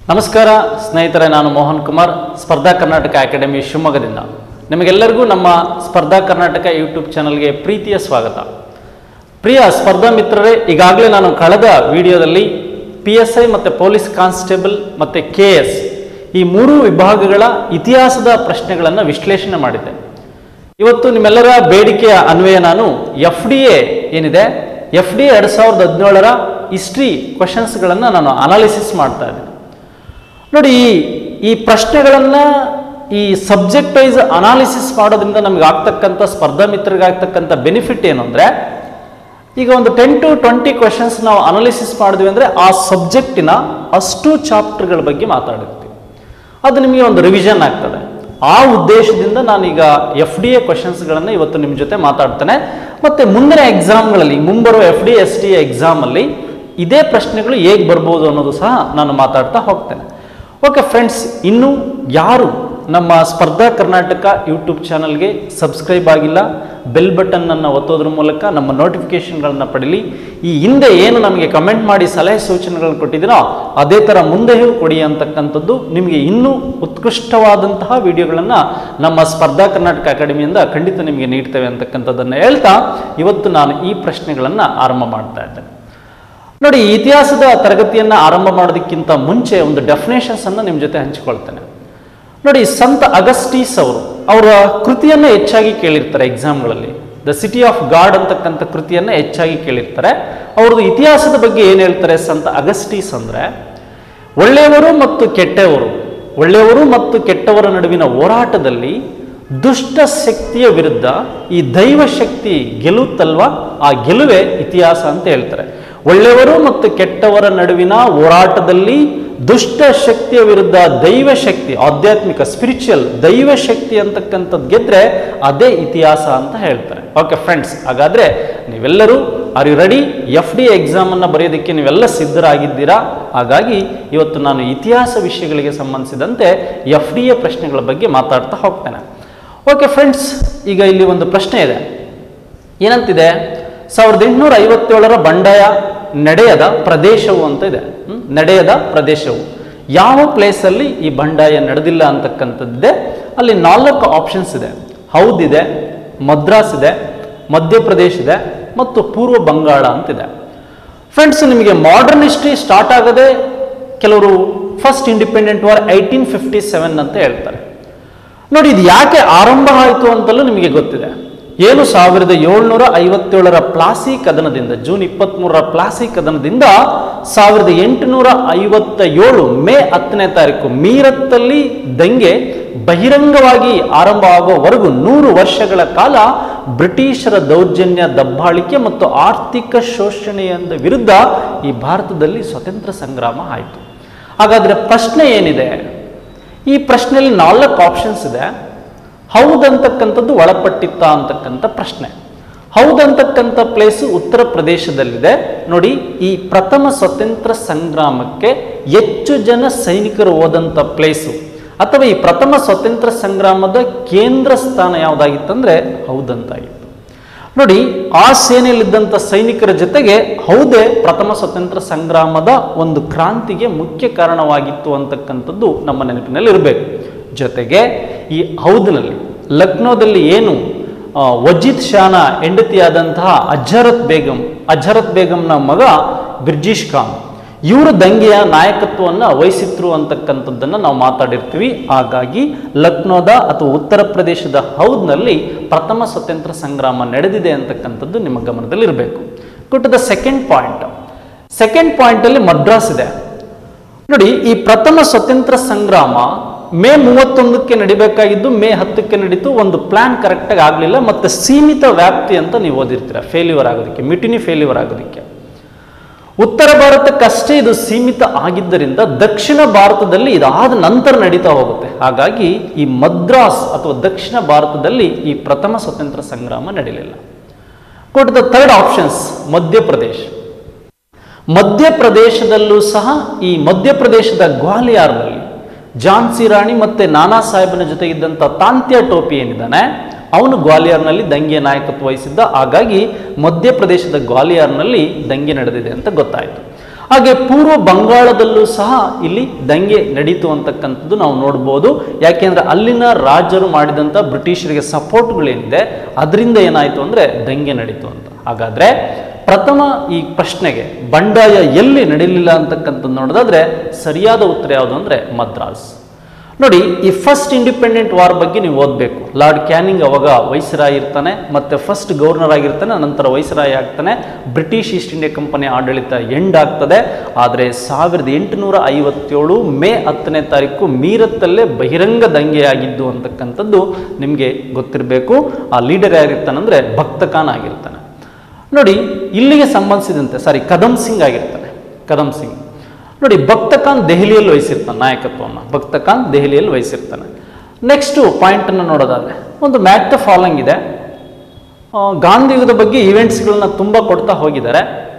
ನಮಸ್ಕಾರ ಸ್ನೇಹಿತರೆ ನಾನು ಮೋಹನ್ ಕುಮಾರ್ ಸ್ಪರ್ಧಾ ಕರ್ನಾಟಕ ಅಕಾಡೆಮಿ ಶಿವಮೊಗ್ಗದಿಂದ ನಿಮಗೆಲ್ಲರಿಗೂ ನಮ್ಮ ಸ್ಪರ್ಧಾ ಕರ್ನಾಟಕ ಯೂಟ್ಯೂಬ್ ಚಾನಲ್ಗೆ ಪ್ರೀತಿಯ ಸ್ವಾಗತ ಪ್ರಿಯ ಸ್ಪರ್ಧಾ ಮಿತ್ರರೇ ಈಗಾಗಲೇ ನಾನು ಕಳೆದ ವಿಡಿಯೋದಲ್ಲಿ ಪಿ ಎಸ್ ಐ ಮತ್ತು ಪೊಲೀಸ್ ಕಾನ್ಸ್ಟೇಬಲ್ ಮತ್ತು ಕೆ ಎಸ್ ಈ ಮೂರು ವಿಭಾಗಗಳ ಇತಿಹಾಸದ ಪ್ರಶ್ನೆಗಳನ್ನು ವಿಶ್ಲೇಷಣೆ ಮಾಡಿದ್ದೆ ಇವತ್ತು ನಿಮ್ಮೆಲ್ಲರ ಬೇಡಿಕೆಯ ಅನ್ವಯ ನಾನು ಎಫ್ ಡಿ ಎ ಏನಿದೆ ಎಫ್ ಡಿ ಎರಡು ಸಾವಿರದ ಹದಿನೇಳರ ಹಿಸ್ಟ್ರಿ ಕ್ವಶನ್ಸ್ಗಳನ್ನು ನಾನು ಅನಾಲಿಸಿಸ್ ಮಾಡ್ತಾ ಇದ್ದೀನಿ ನೋಡಿ ಈ ಈ ಪ್ರಶ್ನೆಗಳನ್ನು ಈ ಸಬ್ಜೆಕ್ಟ್ ವೈಸ್ ಅನಾಲಿಸಿಸ್ ಮಾಡೋದ್ರಿಂದ ನಮ್ಗೆ ಆಗ್ತಕ್ಕಂಥ ಸ್ಪರ್ಧಾ ಮಿತ್ರರಿಗೆ ಆಗ್ತಕ್ಕಂಥ ಬೆನಿಫಿಟ್ ಏನು ಅಂದರೆ ಈಗ ಒಂದು ಟೆನ್ ಟು ಟ್ವೆಂಟಿ ಕ್ವಶನ್ಸ್ ನಾವು ಅನಾಲಿಸಿಸ್ ಮಾಡಿದ್ವಿ ಅಂದರೆ ಆ ಸಬ್ಜೆಕ್ಟಿನ ಅಷ್ಟು ಚಾಪ್ಟರ್ಗಳ ಬಗ್ಗೆ ಮಾತಾಡಿರ್ತೀವಿ ಅದು ನಿಮಗೆ ಒಂದು ರಿವಿಷನ್ ಆಗ್ತದೆ ಆ ಉದ್ದೇಶದಿಂದ ನಾನೀಗ ಎಫ್ ಡಿ ಎ ಕ್ವಶನ್ಸ್ಗಳನ್ನು ಇವತ್ತು ನಿಮ್ಮ ಜೊತೆ ಮಾತಾಡ್ತೇನೆ ಮತ್ತು ಮುಂದಿನ ಎಕ್ಸಾಮ್ಗಳಲ್ಲಿ ಮುಂಬರುವ ಎಫ್ ಡಿ ಎಸ್ ಟಿ ಎಕ್ಸಾಮಲ್ಲಿ ಇದೇ ಪ್ರಶ್ನೆಗಳು ಹೇಗೆ ಬರ್ಬೋದು ಅನ್ನೋದು ಸಹ ನಾನು ಮಾತಾಡ್ತಾ ಹೋಗ್ತೇನೆ ಓಕೆ ಫ್ರೆಂಡ್ಸ್ ಇನ್ನು ಯಾರು ನಮ್ಮ ಸ್ಪರ್ಧಾ ಕರ್ನಾಟಕ ಯೂಟ್ಯೂಬ್ ಚಾನಲ್ಗೆ ಸಬ್ಸ್ಕ್ರೈಬ್ ಆಗಿಲ್ಲ ಬೆಲ್ ಬಟನ್ನನ್ನು ಒತ್ತೋದ್ರ ಮೂಲಕ ನಮ್ಮ ನೋಟಿಫಿಕೇಷನ್ಗಳನ್ನು ಪಡೀಲಿ ಈ ಹಿಂದೆ ಏನು ನಮಗೆ ಕಮೆಂಟ್ ಮಾಡಿ ಸಲಹೆ ಸೂಚನೆಗಳನ್ನು ಕೊಟ್ಟಿದ್ದೀನೋ ಅದೇ ಥರ ಮುಂದೆಯೂ ಕೊಡಿ ಅಂತಕ್ಕಂಥದ್ದು ನಿಮಗೆ ಇನ್ನೂ ಉತ್ಕೃಷ್ಟವಾದಂತಹ ವಿಡಿಯೋಗಳನ್ನು ನಮ್ಮ ಸ್ಪರ್ಧಾ ಕರ್ನಾಟಕ ಅಕಾಡೆಮಿಯಿಂದ ಖಂಡಿತ ನಿಮಗೆ ನೀಡ್ತೇವೆ ಅಂತಕ್ಕಂಥದ್ದನ್ನು ಹೇಳ್ತಾ ಇವತ್ತು ನಾನು ಈ ಪ್ರಶ್ನೆಗಳನ್ನು ಆರಂಭ ಮಾಡ್ತಾ ಇದ್ದೇನೆ ನೋಡಿ ಈ ಇತಿಹಾಸದ ತರಗತಿಯನ್ನು ಆರಂಭ ಮಾಡೋದಕ್ಕಿಂತ ಮುಂಚೆ ಒಂದು ಡೆಫಿನೇಷನ್ಸ್ ಅನ್ನು ನಿಮ್ಮ ಜೊತೆ ಹಂಚಿಕೊಳ್ತೇನೆ ನೋಡಿ ಸಂತ ಅಗಸ್ಟೀಸ್ ಅವರು ಅವರ ಕೃತಿಯನ್ನು ಹೆಚ್ಚಾಗಿ ಕೇಳಿರ್ತಾರೆ ಎಕ್ಸಾಮ್ಗಳಲ್ಲಿ ದ ಸಿಟಿ ಆಫ್ ಗಾಡ್ ಅಂತಕ್ಕಂಥ ಕೃತಿಯನ್ನು ಹೆಚ್ಚಾಗಿ ಕೇಳಿರ್ತಾರೆ ಅವ್ರದ್ದು ಇತಿಹಾಸದ ಬಗ್ಗೆ ಏನು ಹೇಳ್ತಾರೆ ಸಂತ ಅಗಸ್ಟೀಸ್ ಅಂದರೆ ಒಳ್ಳೆಯವರು ಮತ್ತು ಕೆಟ್ಟವರು ಒಳ್ಳೆಯವರು ಮತ್ತು ಕೆಟ್ಟವರ ನಡುವಿನ ಹೋರಾಟದಲ್ಲಿ ದುಷ್ಟ ಶಕ್ತಿಯ ವಿರುದ್ಧ ಈ ದೈವ ಶಕ್ತಿ ಗೆಲ್ಲುತ್ತಲ್ವಾ ಆ ಗೆಲುವೆ ಇತಿಹಾಸ ಅಂತ ಹೇಳ್ತಾರೆ ಒಳ್ಳೆಯವರು ಮತ್ತು ಕೆಟ್ಟವರ ನಡುವಿನ ಹೋರಾಟದಲ್ಲಿ ದುಷ್ಟ ಶಕ್ತಿಯ ವಿರುದ್ಧ ದೈವ ಶಕ್ತಿ ಆಧ್ಯಾತ್ಮಿಕ ಸ್ಪಿರಿಚುವಲ್ ದೈವ ಶಕ್ತಿ ಅಂತಕ್ಕಂಥದ್ದು ಗೆದ್ರೆ ಅದೇ ಇತಿಹಾಸ ಅಂತ ಹೇಳ್ತಾರೆ ಓಕೆ ಫ್ರೆಂಡ್ಸ್ ಹಾಗಾದ್ರೆ ನೀವೆಲ್ಲರೂ are you ready F D ಎಕ್ಸಾಮನ್ನು ಬರೆಯೋದಕ್ಕೆ ನೀವೆಲ್ಲ ಸಿದ್ಧರಾಗಿದ್ದೀರಾ ಹಾಗಾಗಿ ಇವತ್ತು ನಾನು ಇತಿಹಾಸ ವಿಷಯಗಳಿಗೆ ಸಂಬಂಧಿಸಿದಂತೆ ಎಫ್ ಡಿ ಎ ಪ್ರಶ್ನೆಗಳ ಬಗ್ಗೆ ಮಾತಾಡ್ತಾ ಹೋಗ್ತೇನೆ ಓಕೆ ಫ್ರೆಂಡ್ಸ್ ಈಗ ಇಲ್ಲಿ ಒಂದು ಪ್ರಶ್ನೆ ಇದೆ ಏನಂತಿದೆ ಸಾವಿರದ ಎಂಟುನೂರ ಐವತ್ತೇಳರ ಬಂಡಾಯ ನಡೆಯದ ಪ್ರದೇಶವು ಅಂತ ಇದೆ ಹ್ಮ್? ನಡೆಯದ ಪ್ರದೇಶವು ಯಾವ ಪ್ಲೇಸಲ್ಲಿ ಈ ಬಂಡಾಯ ನಡೆದಿಲ್ಲ ಅಂತಕ್ಕಂಥದ್ದಿದೆ ಅಲ್ಲಿ ನಾಲ್ಕು ಆಪ್ಷನ್ಸ್ ಇದೆ ಹೌದಿದೆ ಮದ್ರಾಸ್ ಇದೆ ಮಧ್ಯಪ್ರದೇಶ ಇದೆ ಮತ್ತು ಪೂರ್ವ ಬಂಗಾಳ ಅಂತಿದೆ ಫ್ರೆಂಡ್ಸ್ ನಿಮಗೆ ಮಾಡರ್ನ್ ಹಿಸ್ಟ್ರಿ ಸ್ಟಾರ್ಟ್ ಆಗದೆ ಕೆಲವರು first independent war eighteen fifty seven ಅಂತ ಹೇಳ್ತಾರೆ ನೋಡಿ ಇದು ಯಾಕೆ ಆರಂಭ ಆಯಿತು ಅಂತಲೂ ನಿಮಗೆ ಗೊತ್ತಿದೆ ಏನು ಸಾವಿರದ ಏಳ್ನೂರ ಐವತ್ತೇಳರ ಪ್ಲಾಸಿ ಕದನದಿಂದ ಜೂನ್ ಇಪ್ಪತ್ತ್ಮೂರರ ಪ್ಲಾಸಿ ಕದನದಿಂದ ಸಾವಿರದ ಎಂಟುನೂರ ಐವತ್ತ ಏಳು ಮೇ ಹತ್ತನೇ ತಾರೀಕು ಮೀರತ್ತಲ್ಲಿ ದಂಗೆ ಬಹಿರಂಗವಾಗಿ ಆರಂಭ ಆಗೋವರೆಗೂ ನೂರು ವರ್ಷಗಳ ಕಾಲ ಬ್ರಿಟಿಷರ ದೌರ್ಜನ್ಯ ದಬ್ಬಾಳಿಕೆ ಮತ್ತು ಆರ್ಥಿಕ ಶೋಷಣೆಯ ವಿರುದ್ಧ ಈ ಭಾರತದಲ್ಲಿ ಸ್ವತಂತ್ರ ಸಂಗ್ರಾಮ ಆಯಿತು ಹಾಗಾದರೆ ಪ್ರಶ್ನೆ ಏನಿದೆ ಈ ಪ್ರಶ್ನೆಯಲ್ಲಿ ನಾಲ್ಕು ಆಪ್ಷನ್ಸ್ ಇದೆ ಹೌದಂತಕ್ಕಂಥದ್ದು ಒಳಪಟ್ಟಿತ್ತ ಅಂತಕ್ಕಂಥ ಪ್ರಶ್ನೆ ಹೌದಂತಕ್ಕಂಥ ಪ್ಲೇಸು ಉತ್ತರ ಪ್ರದೇಶದಲ್ಲಿದೆ ನೋಡಿ ಈ ಪ್ರಥಮ ಸ್ವತಂತ್ರ ಸಂಗ್ರಾಮಕ್ಕೆ ಹೆಚ್ಚು ಜನ ಸೈನಿಕರು ಹೋದಂಥ ಪ್ಲೇಸು ಅಥವಾ ಈ ಪ್ರಥಮ ಸ್ವತಂತ್ರ ಸಂಗ್ರಾಮದ ಕೇಂದ್ರ ಸ್ಥಾನ ಯಾವುದಾಗಿತ್ತಂದ್ರೆ ಹೌದಂತಾಗಿತ್ತು ನೋಡಿ ಆ ಸೇನೆಯಲ್ಲಿದ್ದಂಥ ಸೈನಿಕರ ಜೊತೆಗೆ ಹೌದೇ ಪ್ರಥಮ ಸ್ವತಂತ್ರ ಸಂಗ್ರಾಮದ ಒಂದು ಕ್ರಾಂತಿಗೆ ಮುಖ್ಯ ಕಾರಣವಾಗಿತ್ತು ಅಂತಕ್ಕಂಥದ್ದು ನಮ್ಮ ನೆನಪಿನಲ್ಲಿ ಇರಬೇಕು ಜೊತೆಗೆ ಈ ಹೌದಿನಲ್ಲಿ ಲಕ್ನೋದಲ್ಲಿ ಏನು ಆ, ವಜೀದ್ ಶಾನ ಹೆಂಡತಿಯಾದಂತಹ ಅಜರತ್ ಬೇಗಂ ಅಜರತ್ ಬೇಗಂನ ಮಗ ಬ್ರಿಜಿಷ್ ಖಾನ್ ಇವರು ದಂಗೆಯ ನಾಯಕತ್ವವನ್ನು ವಹಿಸಿದ್ರು ಅಂತಕ್ಕಂಥದ್ದನ್ನು ನಾವು ಮಾತಾಡಿರ್ತೀವಿ ಹಾಗಾಗಿ ಲಕ್ನೋದ ಅಥವಾ ಉತ್ತರ ಪ್ರದೇಶದ ಹೌದ್ನಲ್ಲಿ ಪ್ರಥಮ ಸ್ವತಂತ್ರ ಸಂಗ್ರಾಮ ನಡೆದಿದೆ ಅಂತಕ್ಕಂಥದ್ದು ನಿಮ್ಮ ಗಮನದಲ್ಲಿ ಇರಬೇಕು to the second point second ಪಾಯಿಂಟಲ್ಲಿ ಮದ್ರಾಸ್ ಇದೆ ನೋಡಿ ಈ ಪ್ರಥಮ ಸ್ವತಂತ್ರ ಸಂಗ್ರಾಮ ಮೇ ಮೂವತ್ತೊಂದಕ್ಕೆ ನಡಿಬೇಕಾಗಿದ್ದು ಮೇ ಹತ್ತಕ್ಕೆ ನಡೀತು ಒಂದು ಪ್ಲಾನ್ ಕರೆಕ್ಟಾಗಿ ಆಗಲಿಲ್ಲ ಮತ್ತು ಸೀಮಿತ ವ್ಯಾಪ್ತಿ ಅಂತ ನೀವು ಓದಿರ್ತೀರ ಫೇಲ್ಯೂರ್ ಆಗೋದಕ್ಕೆ ಮಿಟಿನಿ ಫೇಲ್ಯೂರ್ ಆಗೋದಕ್ಕೆ ಉತ್ತರ ಭಾರತಕ್ಕಷ್ಟೇ ಇದು ಸೀಮಿತ ಆಗಿದ್ದರಿಂದ ದಕ್ಷಿಣ ಭಾರತದಲ್ಲಿ ಇದಾದ ನಂತರ ನಡೀತಾ ಹೋಗುತ್ತೆ ಹಾಗಾಗಿ ಈ ಮದ್ರಾಸ್ ಅಥವಾ ದಕ್ಷಿಣ ಭಾರತದಲ್ಲಿ ಈ ಪ್ರಥಮ ಸ್ವತಂತ್ರ ಸಂಗ್ರಾಮ ನಡೀಲಿಲ್ಲ ಕೊಟ್ ದ ಥರ್ಡ್ ಆಪ್ಷನ್ಸ್ ಮಧ್ಯಪ್ರದೇಶ್ ಮಧ್ಯಪ್ರದೇಶದಲ್ಲೂ ಸಹ ಈ ಮಧ್ಯಪ್ರದೇಶದ ಗ್ವಾಲಿಯಾರ್ನಲ್ಲಿ ಝಾನ್ಸಿ ರಾಣಿ ಮತ್ತೆ ನಾನಾ ಸಾಹೇಬನ ಜೊತೆ ಇದ್ದಂಥ ತಾಂತ್ಯ ಟೋಪಿ ಏನಿದ್ದಾನೆ ಅವನು ಗ್ವಾಲಿಯರ್ನಲ್ಲಿ ದಂಗೆ ನಾಯಕತ್ವ ವಹಿಸಿದ್ದ ಹಾಗಾಗಿ ಮಧ್ಯಪ್ರದೇಶದ ಗ್ವಾಲಿಯರ್ನಲ್ಲಿ ದಂಗೆ ನಡೆದಿದೆ ಅಂತ ಗೊತ್ತಾಯಿತು ಹಾಗೆ ಪೂರ್ವ ಬಂಗಾಳದಲ್ಲೂ ಸಹ ಇಲ್ಲಿ ದಂಗೆ ನಡೀತು ಅಂತಕ್ಕಂಥದ್ದು ನಾವು ನೋಡ್ಬೋದು ಯಾಕೆಂದ್ರೆ ಅಲ್ಲಿನ ರಾಜರು ಮಾಡಿದಂಥ ಬ್ರಿಟಿಷರಿಗೆ ಸಪೋರ್ಟ್ಗಳೇನಿದೆ ಅದರಿಂದ ಏನಾಯಿತು ಅಂದರೆ ದಂಗೆ ನಡೀತು ಅಂತ ಹಾಗಾದ್ರೆ ಪ್ರಥಮ ಈ ಪ್ರಶ್ನೆಗೆ ಬಂಡಾಯ ಎಲ್ಲಿ ನಡೀಲಿಲ್ಲ ಅಂತಕ್ಕಂಥದ್ದು ನೋಡೋದಾದ್ರೆ ಸರಿಯಾದ ಉತ್ತರ ಯಾವುದು ಅಂದರೆ ಮದ್ರಾಸ್ ನೋಡಿ ಈ ಫಸ್ಟ್ ಇಂಡಿಪೆಂಡೆಂಟ್ ವಾರ್ ಬಗ್ಗೆ ನೀವು ಓದಬೇಕು ಲಾರ್ಡ್ ಕ್ಯಾನಿಂಗ್ ಅವಾಗ ವೈಸರಾಯ್ ಇರ್ತಾನೆ ಮತ್ತೆ ಫಸ್ಟ್ ಗವರ್ನರ್ ಆಗಿರ್ತಾನೆ ನಂತರ ವೈಸರಾಯ್ ಆಗ್ತಾನೆ ಬ್ರಿಟಿಷ್ ಈಸ್ಟ್ ಇಂಡಿಯಾ ಕಂಪನಿ ಆಡಳಿತ ಎಂಡ್ ಆಗ್ತದೆ ಆದರೆ ಸಾವಿರದ ಎಂಟುನೂರ ಐವತ್ತೇಳು ಮೇ ಹತ್ತನೇ ತಾರೀಕು ಮೀರತ್ತಲ್ಲೇ ಬಹಿರಂಗ ದಂಗೆಯಾಗಿದ್ದು ಅಂತಕ್ಕಂಥದ್ದು ನಿಮಗೆ ಗೊತ್ತಿರಬೇಕು ಆ ಲೀಡರ್ ಯಾರಿರ್ತಾನಂದ್ರೆ ಭಕ್ತ ಖಾನ್ ಆಗಿರ್ತಾನೆ ನೋಡಿ ಇಲ್ಲಿಗೆ ಸಂಬಂಧಿಸಿದಂತೆ ಸಾರಿ ಕದಮ್ ಸಿಂಗ್ ಆಗಿರ್ತಾನೆ ಕದಮ್ ಸಿಂಗ್ ನೋಡಿ ಭಕ್ತ ಖಾನ್ ದೆಹಲಿಯಲ್ಲಿ ವಹಿಸಿರ್ತಾನೆ ನಾಯಕತ್ವವನ್ನು ಭಕ್ತ ಖಾನ್ ದೆಹಲಿಯಲ್ಲಿ ವಹಿಸಿರ್ತಾನೆ ನೆಕ್ಸ್ಟು ಪಾಯಿಂಟನ್ನು ನೋಡೋದಾದ್ರೆ ಒಂದು ಮ್ಯಾಟ್ ದ ಫಾಲೋಯಿಂಗ್ ಇದೆ ಆ, ಗಾಂಧಿಯುಗದ ಬಗ್ಗೆ ಇವೆಂಟ್ಸ್ಗಳನ್ನ ತುಂಬ ಕೊಡ್ತಾ ಹೋಗಿದ್ದಾರೆ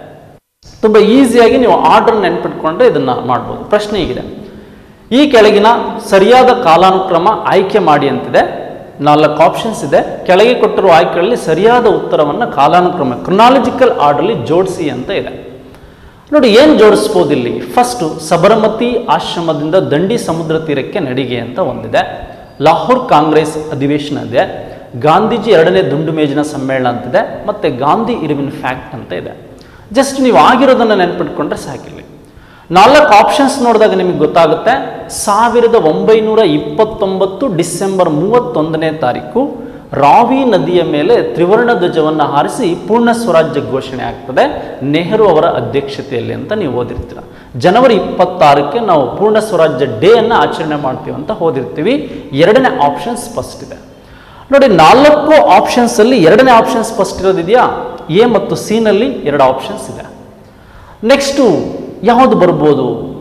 ತುಂಬ ಈಸಿಯಾಗಿ ನೀವು ಆರ್ಡರ್ ನೆನ್ಪಿಟ್ಕೊಂಡ್ರೆ ಇದನ್ನು ಮಾಡ್ಬೋದು ಪ್ರಶ್ನೆ ಹೀಗಿದೆ ಈ ಕೆಳಗಿನ ಸರಿಯಾದ ಕಾಲಾನುಕ್ರಮ ಆಯ್ಕೆ ಮಾಡಿ ಅಂತಿದೆ ನಾಲ್ಕು ಆಪ್ಷನ್ಸ್ ಇದೆ ಕೆಳಗೆ ಕೊಟ್ಟಿರುವ ಆಯ್ಕೆಗಳಲ್ಲಿ ಸರಿಯಾದ ಉತ್ತರವನ್ನು ಕಾಲಾನುಕ್ರಮ ಕ್ರೊನಾಲಜಿಕಲ್ ಆರ್ಡರ್ಲಿ ಜೋಡಿಸಿ ಅಂತ ಇದೆ ನೋಡಿ ಏನು ಜೋಡಿಸ್ಬೋದು ಇಲ್ಲಿ ಫಸ್ಟು ಸಬರಮತಿ ಆಶ್ರಮದಿಂದ ದಂಡಿ ಸಮುದ್ರ ತೀರಕ್ಕೆ ನಡಿಗೆ ಅಂತ ಒಂದಿದೆ ಲಾಹೋರ್ ಕಾಂಗ್ರೆಸ್ ಅಧಿವೇಶನ ಇದೆ ಗಾಂಧೀಜಿ ಎರಡನೇ ದುಂಡು ಮೇಜಿನ ಸಮ್ಮೇಳನ ಅಂತಿದೆ ಮತ್ತು ಗಾಂಧಿ ಇರುವಿನ ಫ್ಯಾಕ್ಟ್ ಅಂತ ಇದೆ ಜಸ್ಟ್ ನೀವು ಆಗಿರೋದನ್ನು ನೆನ್ಪಿಟ್ಕೊಂಡ್ರೆ ಸಾಕಿಲ್ಲಿ ನಾಲ್ಕು ಆಪ್ಷನ್ಸ್ ನೋಡಿದಾಗ ನಿಮಗೆ ಗೊತ್ತಾಗುತ್ತೆ ಸಾವಿರದ ಒಂಬೈನೂರ ಇಪ್ಪತ್ತೊಂಬತ್ತು ಡಿಸೆಂಬರ್ ಮೂವತ್ತೊಂದನೇ ತಾರೀಕು ರಾವಿ ನದಿಯ ಮೇಲೆ ತ್ರಿವರ್ಣ ಧ್ವಜವನ್ನು ಹಾರಿಸಿ ಪೂರ್ಣ ಸ್ವರಾಜ್ಯ ಘೋಷಣೆ ಆಗ್ತದೆ ನೆಹರು ಅವರ ಅಧ್ಯಕ್ಷತೆಯಲ್ಲಿ ಅಂತ ನೀವು ಓದಿರ್ತೀರ ಜನವರಿ ಇಪ್ಪತ್ತಾರಕ್ಕೆ ನಾವು ಪೂರ್ಣ ಸ್ವರಾಜ್ಯ ಡೇ ಅನ್ನು ಆಚರಣೆ ಮಾಡ್ತೀವಿ ಅಂತ ಓದಿರ್ತೀವಿ ಎರಡನೇ ಆಪ್ಷನ್ ಸ್ಪಷ್ಟ ಇದೆ ನೋಡಿ ನಾಲ್ಕು ಆಪ್ಷನ್ಸ್ ಅಲ್ಲಿ ಎರಡನೇ ಆಪ್ಷನ್ ಸ್ಪಷ್ಟ ಇರೋದಿದೆಯಾ ಎ ಮತ್ತು ಸಿ ನಲ್ಲಿ ಎರಡು ಆಪ್ಷನ್ಸ್ ಇದೆ ನೆಕ್ಸ್ಟು ಯಾವುದು ಬರ್ಬೋದು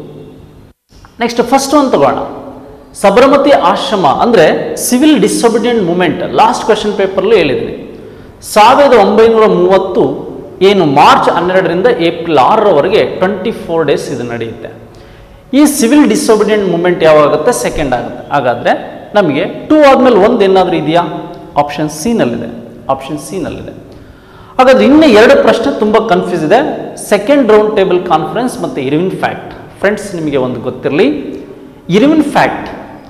ನೆಕ್ಸ್ಟ್ ಫಸ್ಟ್ ಒಂದು ತಗೋಣ ಸಬರಮತಿ ಆಶ್ರಮ ಅಂದರೆ civil disobedient movement last question ಪೇಪರ್ಲು ಹೇಳಿದ್ದೀನಿ ಸಾವಿರದ ಒಂಬೈನೂರ ಮೂವತ್ತು ಏನು ಮಾರ್ಚ್ ಹನ್ನೆರಡರಿಂದ ಏಪ್ರಿಲ್ ಆರರವರೆಗೆ ಟ್ವೆಂಟಿ ಫೋರ್ ಡೇಸ್ ಇದು ನಡೆಯುತ್ತೆ ಈ ಸಿವಿಲ್ ಡಿಸೊಬಿಡಿಯಂಟ್ ಮೂಮೆಂಟ್ ಯಾವಾಗುತ್ತೆ ಸೆಕೆಂಡ್ ಆಗುತ್ತೆ ಹಾಗಾದರೆ ನಮಗೆ ಟೂ ಆದಮೇಲೆ ಒಂದು ಏನಾದರೂ ಇದೆಯಾ ಆಪ್ಷನ್ ಸಿ ನಲ್ಲಿದೆ ಆಪ್ಷನ್ ಸಿ ನಲ್ಲಿದೆ ಹಾಗಾದ್ರೆ ಇನ್ನು ಎರಡು ಪ್ರಶ್ನೆ ತುಂಬ ಕನ್ಫ್ಯೂಸ್ ಇದೆ ಸೆಕೆಂಡ್ ರೌಂಡ್ ಟೇಬಲ್ ಕಾನ್ಫರೆನ್ಸ್ ಮತ್ತು ಇರ್ವಿನ್ ಫ್ಯಾಕ್ಟ್ ಫ್ರೆಂಡ್ಸ್ ನಿಮಗೆ ಒಂದು ಗೊತ್ತಿರಲಿ ಇರ್ವಿನ್ ಫ್ಯಾಕ್ಟ್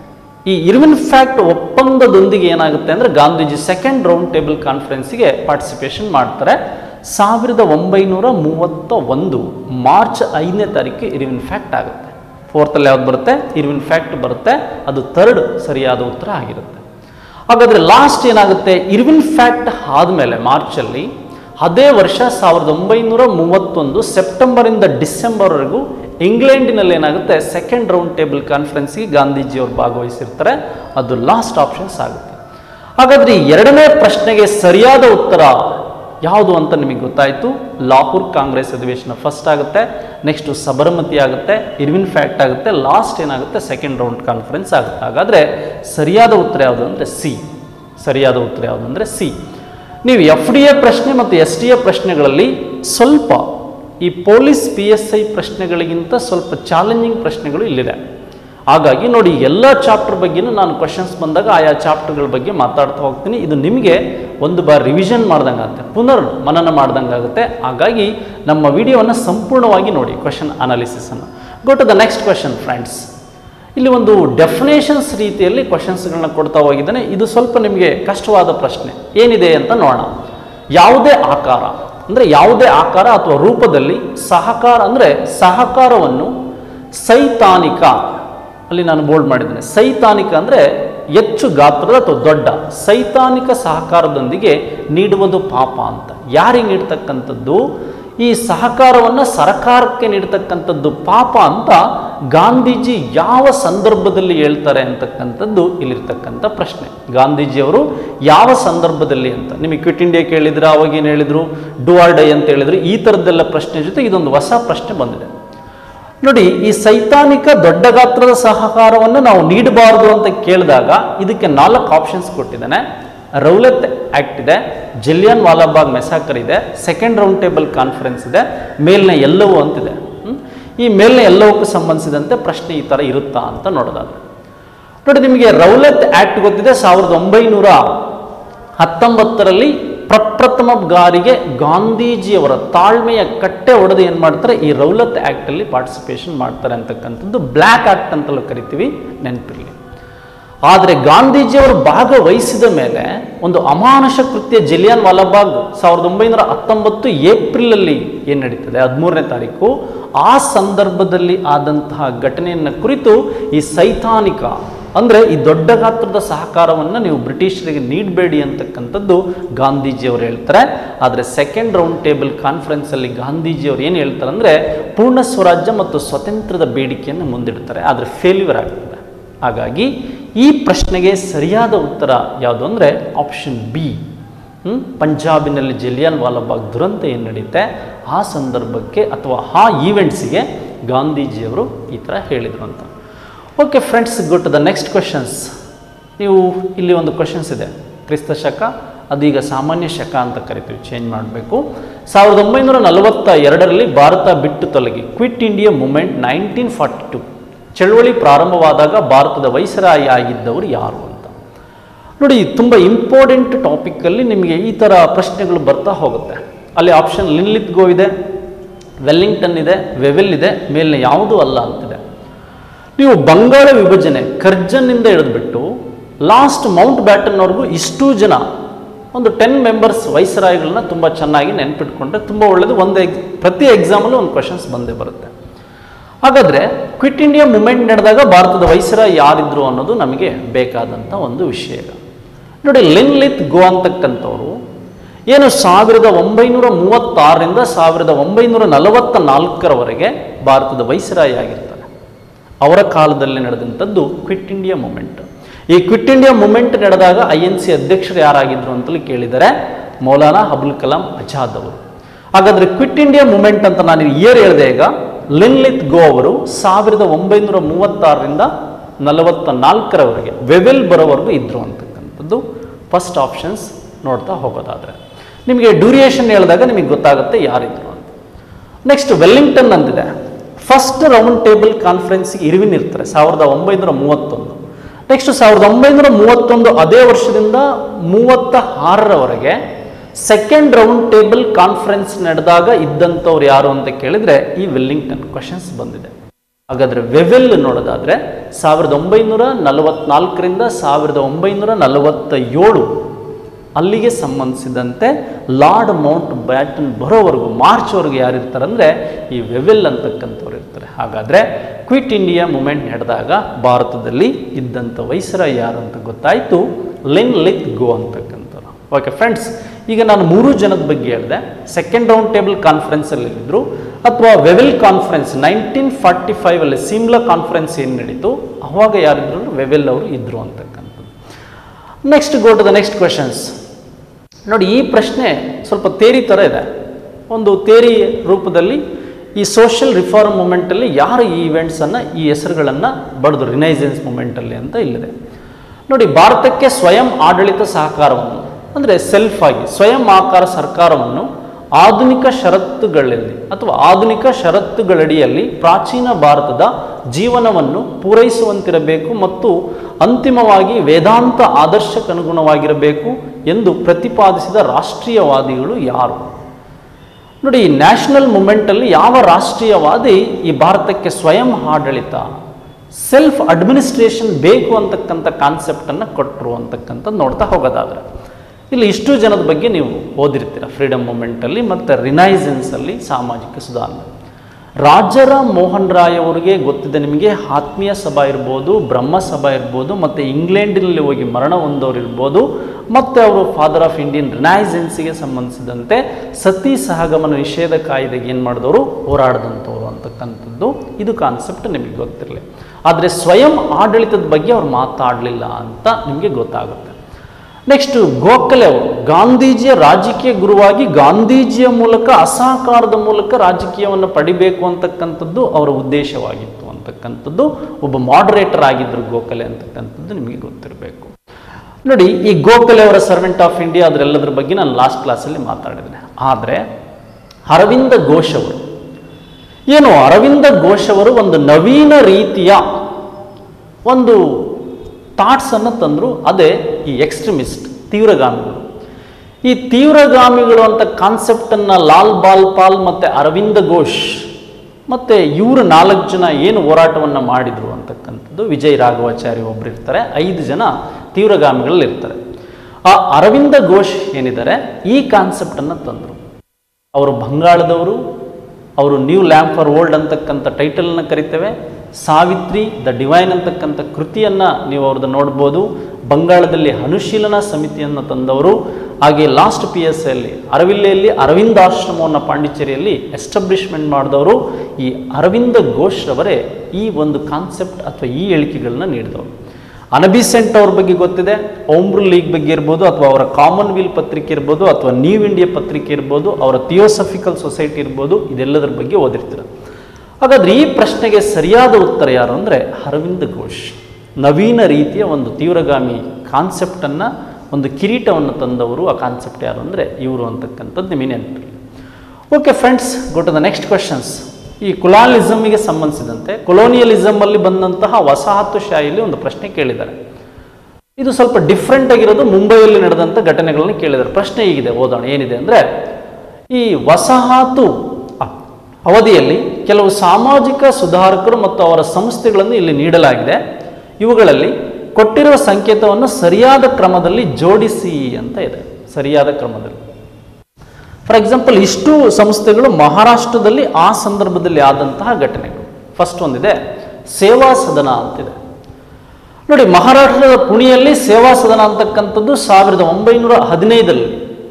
ಈ ಇರ್ವಿನ್ ಫ್ಯಾಕ್ಟ್ ಒಪ್ಪಂದದೊಂದಿಗೆ ಏನಾಗುತ್ತೆ ಅಂದರೆ ಗಾಂಧೀಜಿ ಸೆಕೆಂಡ್ ರೌಂಡ್ ಟೇಬಲ್ ಕಾನ್ಫರೆನ್ಸಿಗೆ ಪಾರ್ಟಿಸಿಪೇಷನ್ ಮಾಡ್ತಾರೆ ಸಾವಿರದ ಒಂಬೈನೂರ ಮೂವತ್ತ ಒಂದು ಮಾರ್ಚ್ ಐದನೇ ತಾರೀಕು ಇರ್ವಿನ್ ಫ್ಯಾಕ್ಟ್ ಆಗುತ್ತೆ ಫೋರ್ತಲ್ಲಿ ಯಾವ್ದು ಬರುತ್ತೆ ಇರ್ವಿನ್ ಫ್ಯಾಕ್ಟ್ ಬರುತ್ತೆ ಅದು ಥರ್ಡ್ ಸರಿಯಾದ ಉತ್ತರ ಆಗಿರುತ್ತೆ ಹಾಗಾದರೆ ಲಾಸ್ಟ್ ಏನಾಗುತ್ತೆ ಇರ್ವಿನ್ ಫ್ಯಾಕ್ಟ್ ಆದಮೇಲೆ ಮಾರ್ಚಲ್ಲಿ ಅದೇ ವರ್ಷ ಸಾವಿರದ ಒಂಬೈನೂರ ಮೂವತ್ತೊಂದು ಸೆಪ್ಟೆಂಬರಿಂದ ಡಿಸೆಂಬರ್ವರೆಗೂ ಇಂಗ್ಲೆಂಡಿನಲ್ಲಿ ಏನಾಗುತ್ತೆ ಸೆಕೆಂಡ್ ರೌಂಡ್ ಟೇಬಲ್ ಕಾನ್ಫರೆನ್ಸ್ಗೆ ಗಾಂಧೀಜಿಯವರು ಭಾಗವಹಿಸಿರ್ತಾರೆ ಅದು ಲಾಸ್ಟ್ ಆಪ್ಷನ್ಸ್ ಆಗುತ್ತೆ ಹಾಗಾದರೆ ಈ ಎರಡನೇ ಪ್ರಶ್ನೆಗೆ ಸರಿಯಾದ ಉತ್ತರ ಯಾವುದು ಅಂತ ನಿಮಗೆ ಗೊತ್ತಾಯಿತು ಲಾಹೋರ್ ಕಾಂಗ್ರೆಸ್ ಅಧಿವೇಶನ ಫಸ್ಟ್ ಆಗುತ್ತೆ ನೆಕ್ಸ್ಟು ಸಬರಮತಿ ಆಗುತ್ತೆ ಇರ್ವಿನ್ ಫ್ಯಾಕ್ಟ್ ಆಗುತ್ತೆ ಲಾಸ್ಟ್ ಏನಾಗುತ್ತೆ ಸೆಕೆಂಡ್ ರೌಂಡ್ ಕಾನ್ಫರೆನ್ಸ್ ಆಗುತ್ತೆ ಹಾಗಾದರೆ ಸರಿಯಾದ ಉತ್ತರ ಯಾವುದು ಅಂದರೆ ಸಿ ಸರಿಯಾದ ಉತ್ತರ ಯಾವುದು ಅಂದರೆ ಸಿ ನೀವು ಎಫ್ ಡಿ ಎ ಪ್ರಶ್ನೆ ಮತ್ತು ಎಸ್ ಡಿ ಎ ಪ್ರಶ್ನೆಗಳಲ್ಲಿ ಸ್ವಲ್ಪ ಈ ಪೊಲೀಸ್ ಪಿ ಎಸ್ ಐ ಪ್ರಶ್ನೆಗಳಿಗಿಂತ ಸ್ವಲ್ಪ ಚಾಲೆಂಜಿಂಗ್ ಪ್ರಶ್ನೆಗಳು ಇಲ್ಲಿದೆ ಹಾಗಾಗಿ ನೋಡಿ ಎಲ್ಲ ಚಾಪ್ಟರ್ ಬಗ್ಗೆನೂ ನಾನು ಕ್ವಶನ್ಸ್ ಬಂದಾಗ ಆಯಾ ಚಾಪ್ಟರ್ಗಳ ಬಗ್ಗೆ ಮಾತಾಡ್ತಾ ಹೋಗ್ತೀನಿ ಇದು ನಿಮಗೆ ಒಂದು ಬಾರಿ ರಿವಿಷನ್ ಮಾಡ್ದಂಗೆ ಆಗುತ್ತೆ ಪುನರ್ ಮನನ ಮಾಡ್ದಂಗೆ ಆಗುತ್ತೆ ಹಾಗಾಗಿ ನಮ್ಮ ವಿಡಿಯೋವನ್ನು ಸಂಪೂರ್ಣವಾಗಿ ನೋಡಿ ಕ್ವಶನ್ ಅನಾಲಿಸಿಸನ್ನು go to the next question friends ಇಲ್ಲಿ ಒಂದು ಡೆಫಿನೇಷನ್ಸ್ ರೀತಿಯಲ್ಲಿ ಕ್ವಶನ್ಸ್ಗಳನ್ನ ಕೊಡ್ತಾ ಹೋಗಿದ್ದಾನೆ ಇದು ಸ್ವಲ್ಪ ನಿಮಗೆ ಕಷ್ಟವಾದ ಪ್ರಶ್ನೆ ಏನಿದೆ ಅಂತ ನೋಡೋಣ ಯಾವುದೇ ಆಕಾರ ಅಂದರೆ ಯಾವುದೇ ಆಕಾರ ಅಥವಾ ರೂಪದಲ್ಲಿ ಸಹಕಾರ ಅಂದರೆ ಸಹಕಾರವನ್ನು ಸೈತಾನಿಕ ಅಲ್ಲಿ ನಾನು ಬೋಲ್ಡ್ ಮಾಡಿದ್ದೇನೆ ಸೈತಾನಿಕ ಅಂದರೆ ಹೆಚ್ಚು ಗಾತ್ರದ ಅಥವಾ ದೊಡ್ಡ ಸೈತಾನಿಕ ಸಹಕಾರದೊಂದಿಗೆ ನೀಡುವುದು ಪಾಪ ಅಂತ ಯಾರಿಗೆ ನೀಡ್ತಕ್ಕಂಥದ್ದು ಈ ಸಹಕಾರವನ್ನು ಸರಕಾರಕ್ಕೆ ನೀಡ್ತಕ್ಕಂಥದ್ದು ಪಾಪ ಅಂತ ಗಾಂಧೀಜಿ ಯಾವ ಸಂದರ್ಭದಲ್ಲಿ ಹೇಳ್ತಾರೆ ಅಂತಕ್ಕಂಥದ್ದು ಇಲ್ಲಿರ್ತಕ್ಕಂಥ ಪ್ರಶ್ನೆ ಗಾಂಧೀಜಿಯವರು ಯಾವ ಸಂದರ್ಭದಲ್ಲಿ ಅಂತ ನಿಮಗೆ ಕ್ವಿಟ್ ಇಂಡಿಯಾ ಕೇಳಿದ್ರೆ ಅವಾಗ ಏನು ಹೇಳಿದ್ರು ಡು ಆರ್ ಡೈ ಅಂತ ಹೇಳಿದ್ರು ಈ ಥರದ್ದೆಲ್ಲ ಪ್ರಶ್ನೆ ಜೊತೆ ಇದೊಂದು ಹೊಸ ಪ್ರಶ್ನೆ ಬಂದಿದೆ ನೋಡಿ ಈ ಸೈತಾನಿಕ ದೊಡ್ಡ ಗಾತ್ರದ ಸಹಕಾರವನ್ನು ನಾವು ನೀಡಬಾರದು ಅಂತ ಕೇಳಿದಾಗ ಇದಕ್ಕೆ ನಾಲ್ಕು ಆಪ್ಷನ್ಸ್ ಕೊಟ್ಟಿದ್ದಾನೆ ರೌಲತ್ ಆಕ್ಟ್ ಇದೆ ಜಲಿಯನ್ ವಾಲಾಬಾಗ್ ಮೆಸಾಕರ್ ಇದೆ ಸೆಕೆಂಡ್ ರೌಂಡ್ ಟೇಬಲ್ ಕಾನ್ಫರೆನ್ಸ್ ಇದೆ ಮೇಲಿನ ಎಲ್ಲವೂ ಅಂತಿದೆ ಹ್ಮ್? ಈ ಮೇಲಿನ ಎಲ್ಲವಕ್ಕೂ ಸಂಬಂಧಿಸಿದಂತೆ ಪ್ರಶ್ನೆ ಈ ಥರ ಇರುತ್ತಾ ಅಂತ ನೋಡೋದಾದ್ರೆ ನೋಡಿ ನಿಮಗೆ ರೌಲತ್ ಆಕ್ಟ್ ಗೊತ್ತಿದೆ ಸಾವಿರದ ಒಂಬೈನೂರ ಹತ್ತೊಂಬತ್ತರಲ್ಲಿ ಪ್ರಪ್ರಥಮ ಬಾರಿಗೆ ಗಾಂಧೀಜಿಯವರ ತಾಳ್ಮೆಯ ಕಟ್ಟೆ ಹೊಡೆದು ಏನು ಮಾಡ್ತಾರೆ ಈ ರೌಲತ್ ಆ್ಯಕ್ಟಲ್ಲಿ ಪಾರ್ಟಿಸಿಪೇಷನ್ ಮಾಡ್ತಾರೆ ಅಂತಕ್ಕಂಥದ್ದು ಬ್ಲ್ಯಾಕ್ ಆ್ಯಕ್ಟ್ ಅಂತಲೂ ಕರಿತೀವಿ ನೆನಪಿರಲಿ ಆದರೆ ಗಾಂಧೀಜಿಯವರು ಭಾಗವಹಿಸಿದ ಮೇಲೆ ಒಂದು ಅಮಾನುಷ ಕೃತ್ಯ ಜಲಿಯನ್ ವಾಲಾಬಾಗ್ ಸಾವಿರದ ಒಂಬೈನೂರ ಹತ್ತೊಂಬತ್ತು ಏಪ್ರಿಲಲ್ಲಿ ಏನು ನಡೀತದೆ ಹದಿಮೂರನೇ ತಾರೀಕು ಆ ಸಂದರ್ಭದಲ್ಲಿ ಆದಂತಹ ಘಟನೆಯನ್ನು ಕುರಿತು ಈ ಸೈತಾನಿಕ ಅಂದರೆ ಈ ದೊಡ್ಡ ಗಾತ್ರದ ಸಹಕಾರವನ್ನು ನೀವು ಬ್ರಿಟಿಷರಿಗೆ ನೀಡಬೇಡಿ ಅಂತಕ್ಕಂಥದ್ದು ಗಾಂಧೀಜಿಯವರು ಹೇಳ್ತಾರೆ ಆದರೆ ಸೆಕೆಂಡ್ ರೌಂಡ್ ಟೇಬಲ್ ಕಾನ್ಫರೆನ್ಸಲ್ಲಿ ಗಾಂಧೀಜಿಯವರು ಏನು ಹೇಳ್ತಾರೆ ಅಂದರೆ ಪೂರ್ಣ ಸ್ವರಾಜ್ಯ ಮತ್ತು ಸ್ವತಂತ್ರದ ಬೇಡಿಕೆಯನ್ನು ಮುಂದಿಡ್ತಾರೆ ಆದರೆ ಫೇಲ್ಯೂರ್ ಆಗ್ತದೆ ಹಾಗಾಗಿ ಈ ಪ್ರಶ್ನೆಗೆ ಸರಿಯಾದ ಉತ್ತರ ಯಾವುದು ಅಂದರೆ ಆಪ್ಷನ್ ಬಿ ಹ್ಮ್? ಪಂಜಾಬಿನಲ್ಲಿ ಜಲಿಯನ್ ವಾಲಾಬಾಗ್ ದುರಂತ ಏನು ನಡೆಯುತ್ತೆ ಆ ಸಂದರ್ಭಕ್ಕೆ ಅಥವಾ ಆ ಈವೆಂಟ್ಸಿಗೆ ಗಾಂಧೀಜಿಯವರು ಈ ಥರ ಹೇಳಿದರು ಅಂತ okay friends go to the next questions ನೀವು ಇಲ್ಲಿ ಒಂದು ಕ್ವೆಶನ್ಸ್ ಇದೆ ಕ್ರಿಸ್ತ ಶಕ ಅದೀಗ ಸಾಮಾನ್ಯ ಶಕ ಅಂತ ಕರಿತೀವಿ ಚೇಂಜ್ ಮಾಡಬೇಕು ಸಾವಿರದ ಒಂಬೈನೂರ ನಲವತ್ತ ಎರಡರಲ್ಲಿ ಭಾರತ ಬಿಟ್ಟು ತೊಲಗಿ quit India movement nineteen forty two ಚಳವಳಿ ಪ್ರಾರಂಭವಾದಾಗ ಭಾರತದ ವೈಸರಾಯಿ ಆಗಿದ್ದವರು ಯಾರು ಅಂತ ನೋಡಿ ತುಂಬ ಇಂಪಾರ್ಟೆಂಟ್ ಟಾಪಿಕ್ಕಲ್ಲಿ ನಿಮಗೆ ಈ ಥರ ಪ್ರಶ್ನೆಗಳು ಬರ್ತಾ ಹೋಗುತ್ತೆ ಅಲ್ಲಿ ಆಪ್ಷನ್ ಲಿನ್ಲಿತ್ ಗೋ ಇದೆ ವೆಲ್ಲಿಂಗ್ಟನ್ ಇದೆ ವೆವೆಲ್ ಇದೆ ಮೇಲಿನ ಯಾವುದೂ ಅಲ್ಲ ಅಂತಿದೆ ನೀವು ಬಂಗಾಳ ವಿಭಜನೆ ಕರ್ಜನ್ನಿಂದ ಹಿಡಿದ್ಬಿಟ್ಟು ಲಾಸ್ಟ್ ಮೌಂಟ್ ಬ್ಯಾಟನ್ವರೆಗೂ ಇಷ್ಟೂ ಜನ ಒಂದು ಟೆನ್ ಮೆಂಬರ್ಸ್ ವೈಸರಾಯಿಗಳನ್ನ ತುಂಬ ಚೆನ್ನಾಗಿ ನೆನ್ಪಿಟ್ಕೊಂಡ್ರೆ ತುಂಬ ಒಳ್ಳೆಯದು ಒಂದು ಎಗ್ ಪ್ರತಿ ಎಕ್ಸಾಮಲ್ಲೂ ಒಂದು ಕ್ವಶನ್ಸ್ ಬಂದೇ ಬರುತ್ತೆ ಹಾಗಾದರೆ ಕ್ವಿಟ್ ಇಂಡಿಯಾ ಮೂಮೆಂಟ್ ನಡೆದಾಗ ಭಾರತದ ವೈಸರಾಯ್ ಯಾರಿದ್ರು ಅನ್ನೋದು ನಮಗೆ ಬೇಕಾದಂಥ ಒಂದು ವಿಷಯ ನೋಡಿ ಲಿನ್ ಲಿತ್ ಗೋ ಅಂತಕ್ಕಂಥವ್ರು ಏನು ಸಾವಿರದ ಒಂಬೈನೂರ ಮೂವತ್ತಾರರಿಂದ ಸಾವಿರದ ಒಂಬೈನೂರ ನಲವತ್ತ ನಾಲ್ಕರವರೆಗೆ ಭಾರತದ ವೈಸರಾಯಿ ಆಗಿರ್ತಾರೆ ಅವರ ಕಾಲದಲ್ಲಿ ನಡೆದಂಥದ್ದು ಕ್ವಿಟ್ ಇಂಡಿಯಾ ಮೂಮೆಂಟ್ ಈ ಕ್ವಿಟ್ ಇಂಡಿಯಾ ಮೂಮೆಂಟ್ ನಡೆದಾಗ ಐ ಎನ್ ಸಿ ಅಧ್ಯಕ್ಷರು ಯಾರಾಗಿದ್ರು ಅಂತಲೂ ಕೇಳಿದರೆ ಮೌಲಾನಾ ಅಬುಲ್ ಕಲಾಂ ಆಜಾದ್ ಅವರು ಹಾಗಾದರೆ ಕ್ವಿಟ್ ಇಂಡಿಯಾ ಮೂಮೆಂಟ್ ಅಂತ ನಾನು ಇಯರ್ ಹೇಳಿದೆ ಈಗ ಲಿನ್ಲಿತ್ ಗೋ ಅವರು ಸಾವಿರದ ಒಂಬೈನೂರ ಮೂವತ್ತಾರರಿಂದ ನಲವತ್ತ ನಾಲ್ಕರವರೆಗೆ ವೆವೆಲ್ ಬರೋವರೆಗೂ ಇದ್ರು ಅಂತಕ್ಕಂಥದ್ದು ಫಸ್ಟ್ ಆಪ್ಷನ್ಸ್ ನೋಡ್ತಾ ಹೋಗೋದಾದರೆ ನಿಮಗೆ ಡ್ಯೂರಿಯೇಷನ್ ಹೇಳಿದಾಗ ನಿಮಗೆ ಗೊತ್ತಾಗುತ್ತೆ ಯಾರಿದ್ರು ಅಂತ ನೆಕ್ಸ್ಟ್ ವೆಲ್ಲಿಂಗ್ಟನ್ ಅಂತಿದೆ ಫಸ್ಟ್ ರೌಂಡ್ ಟೇಬಲ್ ಕಾನ್ಫರೆನ್ಸ್ಗೆ ಇರುವಿನ್ ಇರ್ತಾರೆ ಸಾವಿರದ ಒಂಬೈನೂರ ಮೂವತ್ತೊಂದು ನೆಕ್ಸ್ಟ್ ಸಾವಿರದ ಒಂಬೈನೂರ ಮೂವತ್ತೊಂದು ಅದೇ ವರ್ಷದಿಂದ ಮೂವತ್ತ ಆರರವರೆಗೆ ಸೆಕೆಂಡ್ ರೌಂಡ್ ಟೇಬಲ್ ಕಾನ್ಫರೆನ್ಸ್ ನಡೆದಾಗ ಇದ್ದಂಥವ್ರು ಯಾರು ಅಂತ ಕೇಳಿದರೆ ಈ ವೆಲ್ಲಿಂಗ್ಟನ್ ಕ್ವಶನ್ಸ್ ಬಂದಿದೆ ಹಾಗಾದರೆ ವೆವೆಲ್ ನೋಡೋದಾದರೆ ಸಾವಿರದ ಒಂಬೈನೂರ ನಲವತ್ನಾಲ್ಕರಿಂದ ಸಾವಿರದ ಒಂಬೈನೂರ ನಲವತ್ತ ಏಳು ಅಲ್ಲಿಗೆ ಸಂಬಂಧಿಸಿದಂತೆ ಲಾರ್ಡ್ ಮೌಂಟ್ ಬ್ಯಾಟನ್ ಬರೋವರೆಗೂ ಮಾರ್ಚ್ವರೆಗೂ ಯಾರು ಇರ್ತಾರೆ ಅಂದರೆ ಈ ವೆವೆಲ್ ಅಂತಕ್ಕಂಥವ್ರು ಇರ್ತಾರೆ ಹಾಗಾದರೆ ಕ್ವಿಟ್ ಇಂಡಿಯಾ ಮೂಮೆಂಟ್ ನಡೆದಾಗ ಭಾರತದಲ್ಲಿ ಇದ್ದಂಥ ವೈಸರ ಯಾರು ಅಂತ ಗೊತ್ತಾಯಿತು ಲಿನ್ ಲಿತ್ ಗೋ ಅಂತಕ್ಕಂಥವ್ರು ಓಕೆ ಫ್ರೆಂಡ್ಸ್ ಈಗ ನಾನು ಮೂರು ಜನದ ಬಗ್ಗೆ ಹೇಳಿದೆ ಸೆಕೆಂಡ್ ರೌಂಡ್ ಟೇಬಲ್ ಕಾನ್ಫರೆನ್ಸಲ್ಲಿ ಇದ್ದರು ಅಥವಾ ವೆವೆಲ್ ಕಾನ್ಫರೆನ್ಸ್ ನೈನ್ಟೀನ್ ಫಾರ್ಟಿ ಫೈವಲ್ಲಿ ಸಿಮ್ಲಾ ಕಾನ್ಫರೆನ್ಸ್ ಏನು ನಡೀತು ಅವಾಗ ಯಾರಿದ್ರು ವೆವೆಲ್ ಅವರು ಇದ್ದರು ಅಂತಕ್ಕಂಥದ್ದು next go to the next questions ನೋಡಿ ಈ ಪ್ರಶ್ನೆ ಸ್ವಲ್ಪ ತೇರಿ ಥರ ಇದೆ ಒಂದು ತೇರಿ ರೂಪದಲ್ಲಿ ಈ ಸೋಷಿಯಲ್ ರಿಫಾರ್ಮ್ ಮೂಮೆಂಟಲ್ಲಿ ಯಾರು ಈ ಇವೆಂಟ್ಸನ್ನು ಈ ಹೆಸರುಗಳನ್ನು ಬಡ್ದು ರಿನೈಸೆನ್ಸ್ ಮೂಮೆಂಟಲ್ಲಿ ಅಂತ ಇಲ್ಲಿದೆ ನೋಡಿ ಭಾರತಕ್ಕೆ ಸ್ವಯಂ ಆಡಳಿತ ಸಹಕಾರವನ್ನು ಅಂದರೆ ಸೆಲ್ಫ್ ಆಗಿ ಸ್ವಯಂ ಆಕಾರ ಸರ್ಕಾರವನ್ನು ಆಧುನಿಕ ಷರತ್ತುಗಳಲ್ಲಿ ಅಥವಾ ಆಧುನಿಕ ಷರತ್ತುಗಳಡಿಯಲ್ಲಿ ಪ್ರಾಚೀನ ಭಾರತದ ಜೀವನವನ್ನು ಪೂರೈಸುವಂತಿರಬೇಕು ಮತ್ತು ಅಂತಿಮವಾಗಿ ವೇದಾಂತ ಆದರ್ಶಕ್ಕನುಗುಣವಾಗಿರಬೇಕು ಎಂದು ಪ್ರತಿಪಾದಿಸಿದ ರಾಷ್ಟ್ರೀಯವಾದಿಗಳು ಯಾರು ನೋಡಿ ಈ ನ್ಯಾಷನಲ್ ಮೂಮೆಂಟಲ್ಲಿ ಯಾವ ರಾಷ್ಟ್ರೀಯವಾದಿ ಈ ಭಾರತಕ್ಕೆ ಸ್ವಯಂ ಆಡಳಿತ ಸೆಲ್ಫ್ ಅಡ್ಮಿನಿಸ್ಟ್ರೇಷನ್ ಬೇಕು ಅಂತಕ್ಕಂಥ ಕಾನ್ಸೆಪ್ಟನ್ನು ಕೊಟ್ಟರು ಅಂತಕ್ಕಂಥದ್ದು ನೋಡ್ತಾ ಹೋಗೋದಾದರೆ ಇಲ್ಲಿ ಇಷ್ಟು ಜನದ ಬಗ್ಗೆ ನೀವು ಓದಿರ್ತೀರ ಫ್ರೀಡಮ್ ಮೂಮೆಂಟಲ್ಲಿ ಮತ್ತು ರಿನೈಸೆನ್ಸಲ್ಲಿ ಸಾಮಾಜಿಕ ಸುಧಾರಣೆ ರಾಜಾರಾಮ್ ಮೋಹನ್ ರಾಯ್ ಅವರಿಗೆ ಗೊತ್ತಿದೆ ನಿಮಗೆ ಆತ್ಮೀಯ ಸಭಾ ಇರ್ಬೋದು ಬ್ರಹ್ಮ ಸಭಾ ಇರ್ಬೋದು ಮತ್ತು ಇಂಗ್ಲೆಂಡಿನಲ್ಲಿ ಹೋಗಿ ಮರಣ ಹೊಂದೋರು ಇರ್ಬೋದು ಮತ್ತು ಅವರು ಫಾದರ್ ಆಫ್ ಇಂಡಿಯನ್ ರಿನೈಸೆನ್ಸ್ಗೆ ಸಂಬಂಧಿಸಿದಂತೆ ಸತಿ ಸಹಗಮನ ನಿಷೇಧ ಕಾಯ್ದೆಗೆ ಏನು ಮಾಡಿದವರು ಹೋರಾಡಿದಂಥವ್ರು ಅಂತಕ್ಕಂಥದ್ದು ಇದು ಕಾನ್ಸೆಪ್ಟ್ ನಿಮಗೆ ಗೊತ್ತಿರಲಿ ಆದರೆ ಸ್ವಯಂ ಆಡಳಿತದ ಬಗ್ಗೆ ಅವ್ರು ಮಾತಾಡಲಿಲ್ಲ ಅಂತ ನಿಮಗೆ ಗೊತ್ತಾಗುತ್ತೆ ನೆಕ್ಸ್ಟ್ ಗೋಖಲೆ ಅವರು ಗಾಂಧೀಜಿಯ ರಾಜಕೀಯ ಗುರುವಾಗಿ ಗಾಂಧೀಜಿಯ ಮೂಲಕ ಅಸಹಕಾರದ ಮೂಲಕ ರಾಜಕೀಯವನ್ನು ಪಡಿಬೇಕು ಅಂತಕ್ಕಂಥದ್ದು ಅವರ ಉದ್ದೇಶವಾಗಿತ್ತು ಅಂತಕ್ಕಂಥದ್ದು ಒಬ್ಬ ಮಾಡರೇಟರ್ ಆಗಿದ್ದರು ಗೋಖಲೆ ಅಂತಕ್ಕಂಥದ್ದು ನಿಮಗೆ ಗೊತ್ತಿರಬೇಕು ನೋಡಿ ಈ ಗೋಖಲೆ ಅವರ ಸರ್ವೆಂಟ್ ಆಫ್ ಇಂಡಿಯಾ ಅದರೆಲ್ಲದ್ರ ಬಗ್ಗೆ ನಾನು ಲಾಸ್ಟ್ ಕ್ಲಾಸಲ್ಲಿ ಮಾತಾಡಿದ್ದೇನೆ ಆದರೆ ಅರವಿಂದ ಘೋಷ್ ಅವರು ಏನು ಅರವಿಂದ ಘೋಷ್ ಅವರು ಒಂದು ನವೀನ ರೀತಿಯ ಒಂದು ಥಾಟ್ಸನ್ನು ತಂದರು ಅದೇ ಈ ಎಕ್ಸ್ಟ್ರೀಮಿಸ್ಟ್ ತೀವ್ರಗಾಮಿಗಳು ಈ ತೀವ್ರಗಾಮಿಗಳು ಅಂತ ಕಾನ್ಸೆಪ್ಟನ್ನು ಲಾಲ್ ಬಾಲ್ ಪಾಲ್ ಮತ್ತು ಅರವಿಂದ ಘೋಷ್ ಮತ್ತು ಇವರು ನಾಲ್ಕು ಜನ ಏನು ಹೋರಾಟವನ್ನು ಮಾಡಿದರು ಅಂತಕ್ಕಂಥದ್ದು ವಿಜಯ್ ರಾಘವಾಚಾರ್ಯ ಒಬ್ಬರು ಇರ್ತಾರೆ ಐದು ಜನ ತೀವ್ರಗಾಮಿಗಳಲ್ಲಿ ಇರ್ತಾರೆ ಆ ಅರವಿಂದ ಘೋಷ್ ಏನಿದ್ದಾರೆ ಈ ಕಾನ್ಸೆಪ್ಟನ್ನು ತಂದರು ಅವರು ಬಂಗಾಳದವರು ಅವರು ನ್ಯೂ ಲ್ಯಾಂಪ್ ಫಾರ್ ವರ್ಲ್ಡ್ ಅಂತಕ್ಕಂಥ ಟೈಟಲ್ನ ಕರಿತೇವೆ ಸಾವಿತ್ರಿ ದ ಡಿವೈನ್ ಅಂತಕ್ಕಂಥ ಕೃತಿಯನ್ನು ನೀವು ಅವ್ರದ್ದು ನೋಡ್ಬೋದು ಬಂಗಾಳದಲ್ಲಿ ಅನುಶೀಲನಾ ಸಮಿತಿಯನ್ನು ತಂದವರು ಹಾಗೆ ಲಾಸ್ಟ್ ಪಿ ಎಸ್ ಅಲ್ಲಿ ಅರವಿಲ್ಲೆಯಲ್ಲಿ ಅರವಿಂದ ಆಶ್ರಮವನ್ನು ಪಾಂಡಿಚೇರಿಯಲ್ಲಿ ಎಸ್ಟಾಬ್ಲಿಷ್ಮೆಂಟ್ ಮಾಡಿದವರು ಈ ಅರವಿಂದ ಘೋಷ್ರವರೇ ಈ ಒಂದು ಕಾನ್ಸೆಪ್ಟ್ ಅಥವಾ ಈ ಹೇಳಿಕೆಗಳನ್ನ ನೀಡಿದವರು ಅನಬಿಸೆಂಟ್ ಅವ್ರ ಬಗ್ಗೆ ಗೊತ್ತಿದೆ ಓಮ್ರು ಲೀಗ್ ಬಗ್ಗೆ ಇರ್ಬೋದು ಅಥವಾ ಅವರ ಕಾಮನ್ವೆಲ್ ಪತ್ರಿಕೆ ಇರ್ಬೋದು ಅಥವಾ ನ್ಯೂ ಇಂಡಿಯಾ ಪತ್ರಿಕೆ ಇರ್ಬೋದು ಅವರ ಥಿಯೋಸಫಿಕಲ್ ಸೊಸೈಟಿ ಇರ್ಬೋದು ಇದೆಲ್ಲದರ ಬಗ್ಗೆ ಓದಿರ್ತೀರ ಹಾಗಾದ್ರೆ ಈ ಪ್ರಶ್ನೆಗೆ ಸರಿಯಾದ ಉತ್ತರ ಯಾರು ಅಂದರೆ ಅರವಿಂದ ಘೋಷ್ ನವೀನ ರೀತಿಯ ಒಂದು ತೀವ್ರಗಾಮಿ ಕಾನ್ಸೆಪ್ಟನ್ನು ಒಂದು ಕಿರೀಟವನ್ನು ತಂದವರು ಆ ಕಾನ್ಸೆಪ್ಟ್ ಯಾರು ಅಂದರೆ ಇವರು ಅಂತಕ್ಕಂಥದ್ದು ನಿಮಗೆ ನೆನಪಿರಲಿ okay friends go to the next questions ಈ ಕುಲಾಲಿಸಮ್ಗೆ ಸಂಬಂಧಿಸಿದಂತೆ ಕೊಲೋನಿಯಲಿಸಮ್ ಅಲ್ಲಿ ಬಂದಂತಹ ವಸಾಹತುಶಾಹಿಯಲ್ಲಿ ಒಂದು ಪ್ರಶ್ನೆ ಕೇಳಿದ್ದಾರೆ ಇದು ಸ್ವಲ್ಪ ಡಿಫ್ರೆಂಟ್ ಆಗಿರೋದು ಮುಂಬೈಯಲ್ಲಿ ನಡೆದಂಥ ಘಟನೆಗಳನ್ನು ಕೇಳಿದ್ದಾರೆ ಪ್ರಶ್ನೆ ಹೀಗಿದೆ ಓದೋಣ ಏನಿದೆ ಅಂದರೆ ಈ ವಸಾಹತು ಅ- ಅವಧಿಯಲ್ಲಿ ಕೆಲವು ಸಾಮಾಜಿಕ ಸುಧಾರಕರು ಮತ್ತು ಅವರ ಸಂಸ್ಥೆಗಳನ್ನು ಇಲ್ಲಿ ನೀಡಲಾಗಿದೆ ಇವುಗಳಲ್ಲಿ ಕೊಟ್ಟಿರುವ ಸಂಕೇತವನ್ನು ಸರಿಯಾದ ಕ್ರಮದಲ್ಲಿ ಜೋಡಿಸಿ ಅಂತ ಇದೆ ಸರಿಯಾದ ಕ್ರಮದಲ್ಲಿ ಫಾರ್ ಎಕ್ಸಾಂಪಲ್ ಇಷ್ಟು ಸಂಸ್ಥೆಗಳು ಮಹಾರಾಷ್ಟ್ರದಲ್ಲಿ ಆ ಸಂದರ್ಭದಲ್ಲಿ ಆದಂತಹ ಘಟನೆಗಳು ಫಸ್ಟ್ ಒಂದಿದೆ ಸೇವಾ ಸದನ ಅಂತಿದೆ ನೋಡಿ ಮಹಾರಾಷ್ಟ್ರದ ಪುಣೆಯಲ್ಲಿ ಸೇವಾ ಸದನ ಅಂತಕ್ಕಂಥದ್ದು ಸಾವಿರದ ಒಂಬೈನೂರ ಹದಿನೈದರಲ್ಲಿ